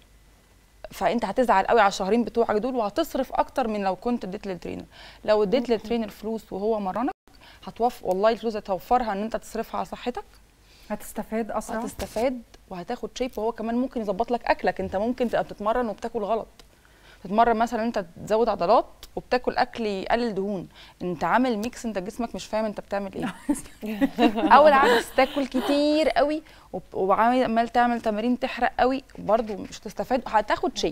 فانت هتزعل قوي على الشهرين بتوعك دول وهتصرف اكتر من لو كنت اديت للترينر لو اديت للترينر فلوس وهو مرنك هتوفر والله الفلوس هتوفرها ان انت تصرفها على صحتك هتستفاد اسرع هتستفاد وهتاخد شيب وهو كمان ممكن يظبط لك اكلك انت ممكن تبقى بتتمرن وبتاكل غلط تتمرن مثلا انت تزود عضلات وبتاكل اكل يقلل دهون انت عامل ميكس انت جسمك مش فاهم انت بتعمل ايه او العكس تاكل كتير قوي وب- وعامل عمال تعمل تمارين تحرق قوي برضو مش هتستفاد هتاخد شيب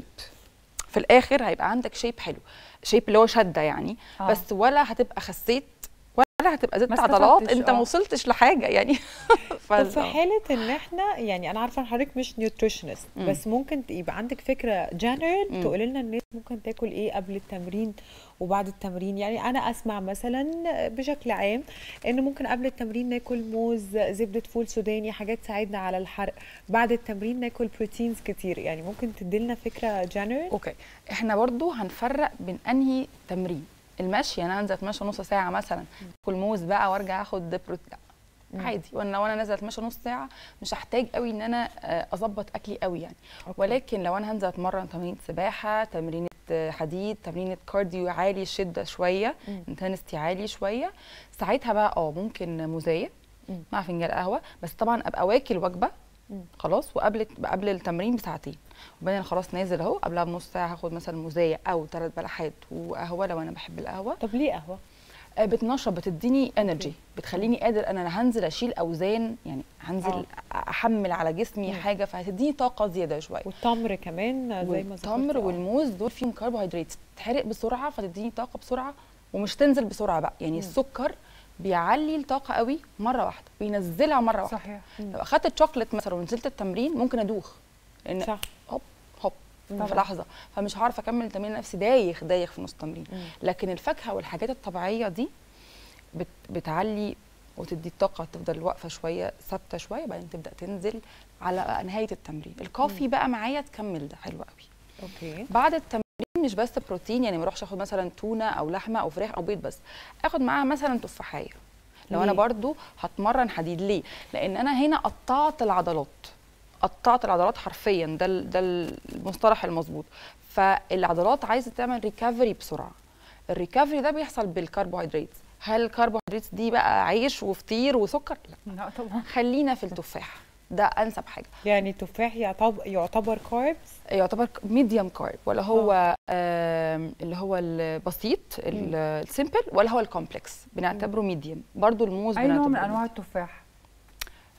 في الاخر هيبقى عندك شيب حلو شيب اللي هو شده يعني آه. آه. بس ولا هتبقى خسيت ولا هتبقى زدت ما عضلات استفدتش، انت آه. ما وصلتش لحاجه يعني ف- طب في حالة ان احنا يعني انا عارفة ان حضرتك مش نيوتريشنست مم. بس ممكن ت- يبقى عندك فكرة جنرال مم. تقول لنا الناس ممكن تاكل ايه قبل التمرين وبعد التمرين يعني انا اسمع مثلا بشكل عام ان ممكن قبل التمرين ناكل موز زبدة فول سوداني حاجات تساعدنا على الحرق بعد التمرين ناكل بروتينز كتير يعني ممكن تديلنا فكرة جنرال اوكي احنا برضو هنفرق بين انهي تمرين المشي انا انزل اتمشى نص ساعه مثلا اكل موز بقى وارجع اخد بروتين لا عادي وانا لو انا نازله اتمشى نص ساعه مش هحتاج قوي ان انا آه، اظبط اكلي قوي يعني أوكي. ولكن لو انا هنزل اتمرن تمرين سباحه تمرين حديد تمرين كارديو عالي الشده شويه مم. انتنستي عالي شويه ساعتها بقى اه ممكن موزايه مم. مع فنجان قهوه بس طبعا ابقى واكل وجبه مم. خلاص وقبل قبل التمرين بساعتين وبعدين خلاص نازل اهو قبلها بنص ساعه هاخد مثلا موزايه او ثلاث بلحات وقهوه لو انا بحب القهوه طب ليه قهوة؟ آه، بتنشط بتديني انرجي بتخليني قادر ان انا هنزل اشيل اوزان يعني هنزل آه. احمل على جسمي مم. حاجه فهتديني طاقه زياده شويه والتمر كمان زي ما والتمر ذكرتي، آه. والموز دول فيهم كربوهيدرات تتحرق بسرعه فتديني طاقه بسرعه ومش تنزل بسرعه بقى يعني السكر بيعلي الطاقه قوي مره واحده بينزلها مره واحده صحيح لو اخدت الشوكليت مثلا ونزلت التمرين ممكن ادوخ لان صح هوب هوب طبعاً. في لحظه فمش هعرف اكمل التمرين نفسي دايخ دايخ في نص التمرين مم. لكن الفاكهه والحاجات الطبيعيه دي بت بتعلي وتدي الطاقه تفضل واقفه شويه ثابته شويه بعدين تبدا تنزل على نهايه التمرين الكوفي بقى معايا تكمل ده حلو قوي اوكي بعد التمرين مش بس بروتين يعني ما اروحش اخد مثلا تونه او لحمه او فراخ او بيض بس اخد معاها مثلا تفاحيه لو انا ليه؟ برضو هتمرن حديد ليه لان انا هنا قطعت العضلات قطعت العضلات حرفيا ده ال- ده المصطلح المظبوط فالعضلات عايزه تعمل ريكفري بسرعه الريكفري ده بيحصل بالكربوهيدرات هل الكربوهيدرات دي بقى عيش وفطير وسكر لا لا طبعا خلينا في التفاح ده انسب حاجه يعني التفاح يعتبر يعتبر كاربس يعتبر ميديوم كارب ولا هو آم، اللي هو البسيط ال- السيمبل ولا هو الكومبلكس بنعتبره ميديوم برضو الموز اي نوع من بنعتبره انواع التفاح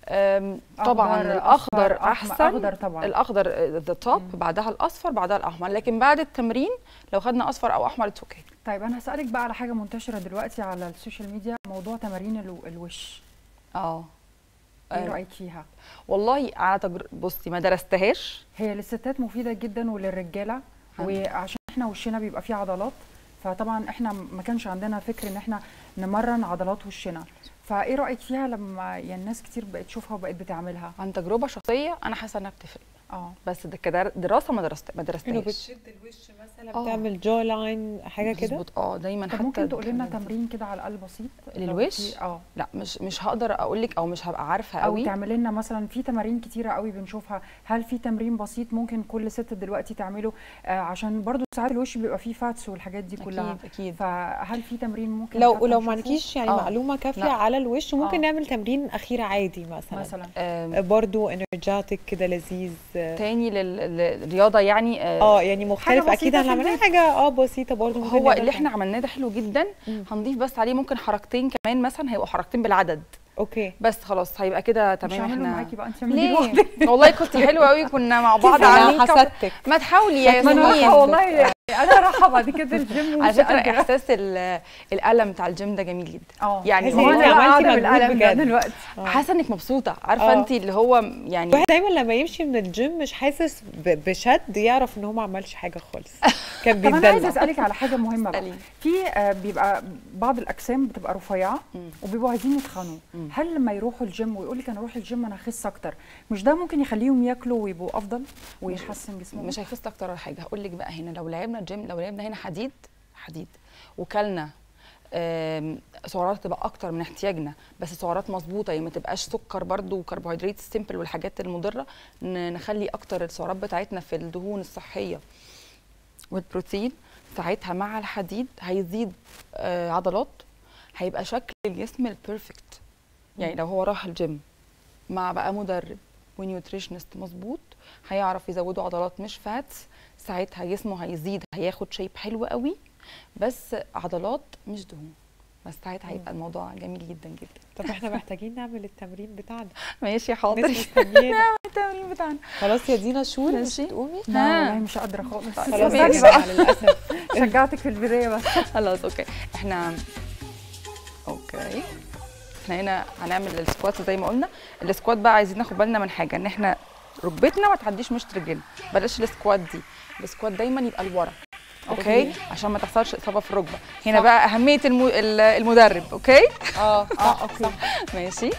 أم، طبعا أخضر، الاخضر أصفر، أحمر، احسن أخضر طبعا. الاخضر ذا توب بعدها الاصفر بعدها الاحمر لكن بعد التمرين لو خدنا اصفر او احمر اتس اوكي طيب انا هسالك بقى على حاجه منتشره دلوقتي على السوشيال ميديا موضوع تمارين الو- الوش اه ايه آه، رايك فيها والله على تجر... بصي ما درستهاش هي للستات مفيده جدا وللرجاله وعشان احنا وشنا بيبقى فيه عضلات فطبعا احنا ما كانش عندنا فكر ان احنا نمرن عضلات وشنا فايه رايك فيها لما يعني ناس كتير بقت تشوفها وبقت بتعملها عن تجربه شخصيه انا حاسه انها بتفرق اه بس ده كدر... دراسه ما درست ما انه درستهاش بتشد الوش مثلا آه. بتعمل جو لاين حاجه كده مظبوط اه دايما طب حتى ممكن تقولي لنا الحاجات دي. تمرين كده على الاقل بسيط لو للوش؟ في- اه لا مش مش هقدر اقول لك او مش هبقى عارفه او قوي تعملي لنا مثلا في تمارين كتيره قوي بنشوفها هل في تمرين بسيط ممكن كل ست دلوقتي تعمله آه عشان برضو ساعات الوش بيبقى فيه فاتس والحاجات دي كلها اكيد اكيد فهل في تمرين ممكن لو حتى لو ما نشوفه؟ عندكيش يعني آه. معلومه كافيه لا. على الوش ممكن آه. نعمل تمرين اخير عادي مثلا مثلا آم، برضو انرجاتيك كده لذيذ تاني لل- للرياضه يعني آه، اه يعني مختلف حاجة اكيد بسيطة في هنعملها البيت. حاجه اه بسيطه برضو ممكن هو نقدر اللي احنا نعمل. عملناه ده حلو جدا مم. هنضيف بس عليه ممكن حركتين كمان مثلا هيبقوا حركتين بالعدد اوكي بس خلاص هيبقى كده مش تمام هعمله احنا معاكي بقى انت اعملي ليه لوحدك والله كنت حلوه قوي كنا مع بعض انا عاملين كم- حسدتك ما تحاولي يا ما انا رايحه ياسمين والله يعني انا رايحه بعد كده الجيم على ومش فكره قادرة. احساس ال- الالم بتاع الجيم ده جميل جدا اه يعني تحسي هو إن أنا انت عملتي قاعدة مجهود بالقلم ده بجد. دلوقتي حاسه انك مبسوطه عارفه آه. انت اللي هو يعني الواحد دايما لما يمشي من الجيم مش حاسس ب- بشد يعرف ان هو ما عملش حاجه خالص كان طب انا عايزه بيتدلع اسالك على حاجه مهمه بقى اسألي. في آه، بيبقى بعض الاجسام بتبقى رفيعه مم. وبيبقوا عايزين يتخنوا مم. هل لما يروحوا الجيم ويقول لك انا اروح الجيم انا اخس اكتر مش ده ممكن يخليهم ياكلوا ويبقوا افضل ويحسن جسمهم مش هيخس اكتر ولا حاجه هقول لك بقى هنا لو لعبنا جيم لو لعبنا هنا حديد حديد وكلنا آم، سعرات تبقى اكتر من احتياجنا بس سعرات مظبوطه يعني ما تبقاش سكر برضو وكربوهيدرات سيمبل والحاجات المضره ن- نخلي اكتر السعرات بتاعتنا في الدهون الصحيه والبروتين ساعتها مع الحديد هيزيد آه، عضلات هيبقى شكل الجسم البيرفكت يعني لو هو راح الجيم مع بقى مدرب ونيوتريشنست مظبوط هيعرف يزوده عضلات مش فاتس ساعتها جسمه هيزيد هياخد شيب حلو قوي بس عضلات مش دهون بس ساعتها هيبقى الموضوع جميل جدا جدا طب احنا محتاجين نعمل التمرين بتاعنا ماشي الناس حاضر مستنيين التمرين بتاعنا خلاص يا دينا شور مش ماشي. تقومي لا ها. والله مش قادره خالص خلاص ماشي. يا جماعة، للاسف شجعتك في البدايه بس خلاص اوكي احنا اوكي احنا هنا هنعمل السكوات زي ما قلنا السكوات بقى عايزين ناخد بالنا من حاجه ان احنا ركبتنا ما تعديش مشط رجلنا بلاش السكوات دي السكوات دايما يبقى لورا اوكي عشان ما تحصلش اصابه في الركبه هنا صح. بقى اهميه الم... ال- المدرب اوكي اه اه اوكي ماشي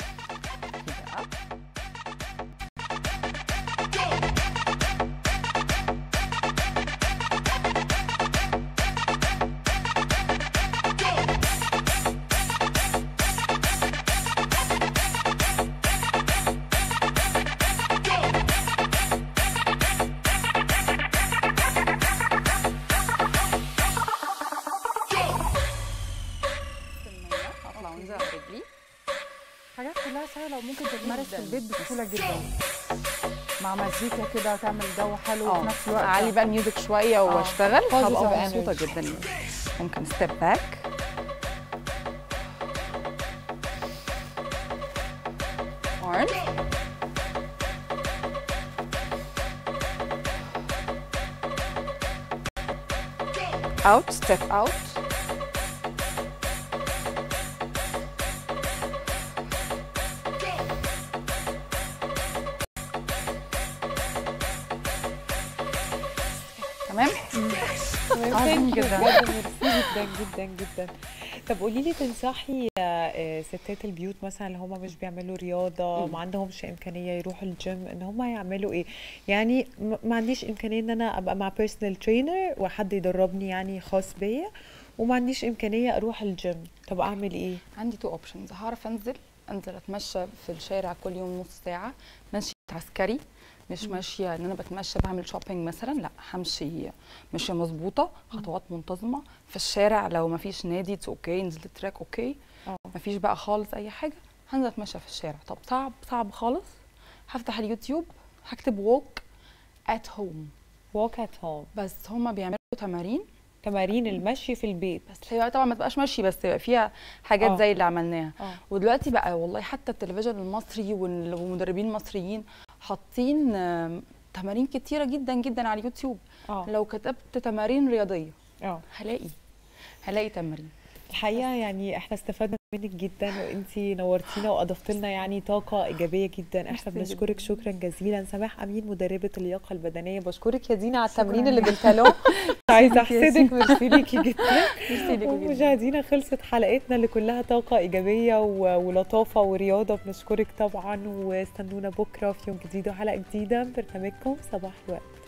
اطلع وانزل على رجلي حاجات كلها سهله وممكن تتمارس في البيت بسهوله جدا مع مزيكا كده تعمل جو حلو وفي اه نفس الوقت اعلي بقى الميوزك شويه واشتغل Positive هبقى مبسوطه energy. جدا ممكن ستيب باك arm out step out تمام عظيم Thank you جدا. بجد ميرسي جدا جدا جدا طب قولي لي تنصحي آه، آه، ستات البيوت مثلا اللي هم مش بيعملوا رياضه ما عندهمش امكانيه يروحوا الجيم ان هم يعملوا ايه يعني م- ما عنديش امكانيه ان انا ابقى مع بيرسونال ترينر وحد يدربني يعني خاص بيا وما عنديش امكانيه اروح الجيم طب اعمل ايه عندي تو اوبشنز هعرف انزل انزل اتمشى في الشارع كل يوم نص ساعه ماشيه عسكري مش ماشيه ان انا بتمشى بعمل شوبينج مثلا لا همشي ماشيه مظبوطه خطوات منتظمه في الشارع لو ما فيش نادي اتس اوكي نزلت تراك اوكي اه ما فيش بقى خالص اي حاجه هنزل اتمشى في الشارع طب صعب صعب خالص هفتح اليوتيوب هكتب ووك ات هوم walk at home بس هما بيعملوا تمارين تمارين المشي في البيت بس هي طبعا ما تبقاش ماشي بس يبقى فيها حاجات آه. زي اللي عملناها اه ودلوقتي بقى والله حتى التلفزيون المصري وال- والمدربين المصريين حاطين آم، تمارين كتيره جدا جدا على اليوتيوب اه لو كتبت تمارين رياضيه اه هلاقي هلاقي تمارين الحقيقه يعني احنا استفدنا منك جدا وانتي نورتينا واضفت لنا يعني طاقه ايجابيه جدا احنا ميرسي بنشكرك جداً. شكرا جزيلا سماح امين مدربه اللياقه البدنيه بشكرك يا دينا على شكراً. التمرين اللي بالتالو مش عايزه ليكي يا احسدك ميرسي ليكي جدا ميرسي ليكوا جدا ومشاهدينا خلصت حلقتنا اللي كلها طاقة إيجابية و- ولطافة ورياضة بنشكرك طبعا واستنونا بكرة في يوم جديد وحلقة جديدة من برنامجكم صباح الوقت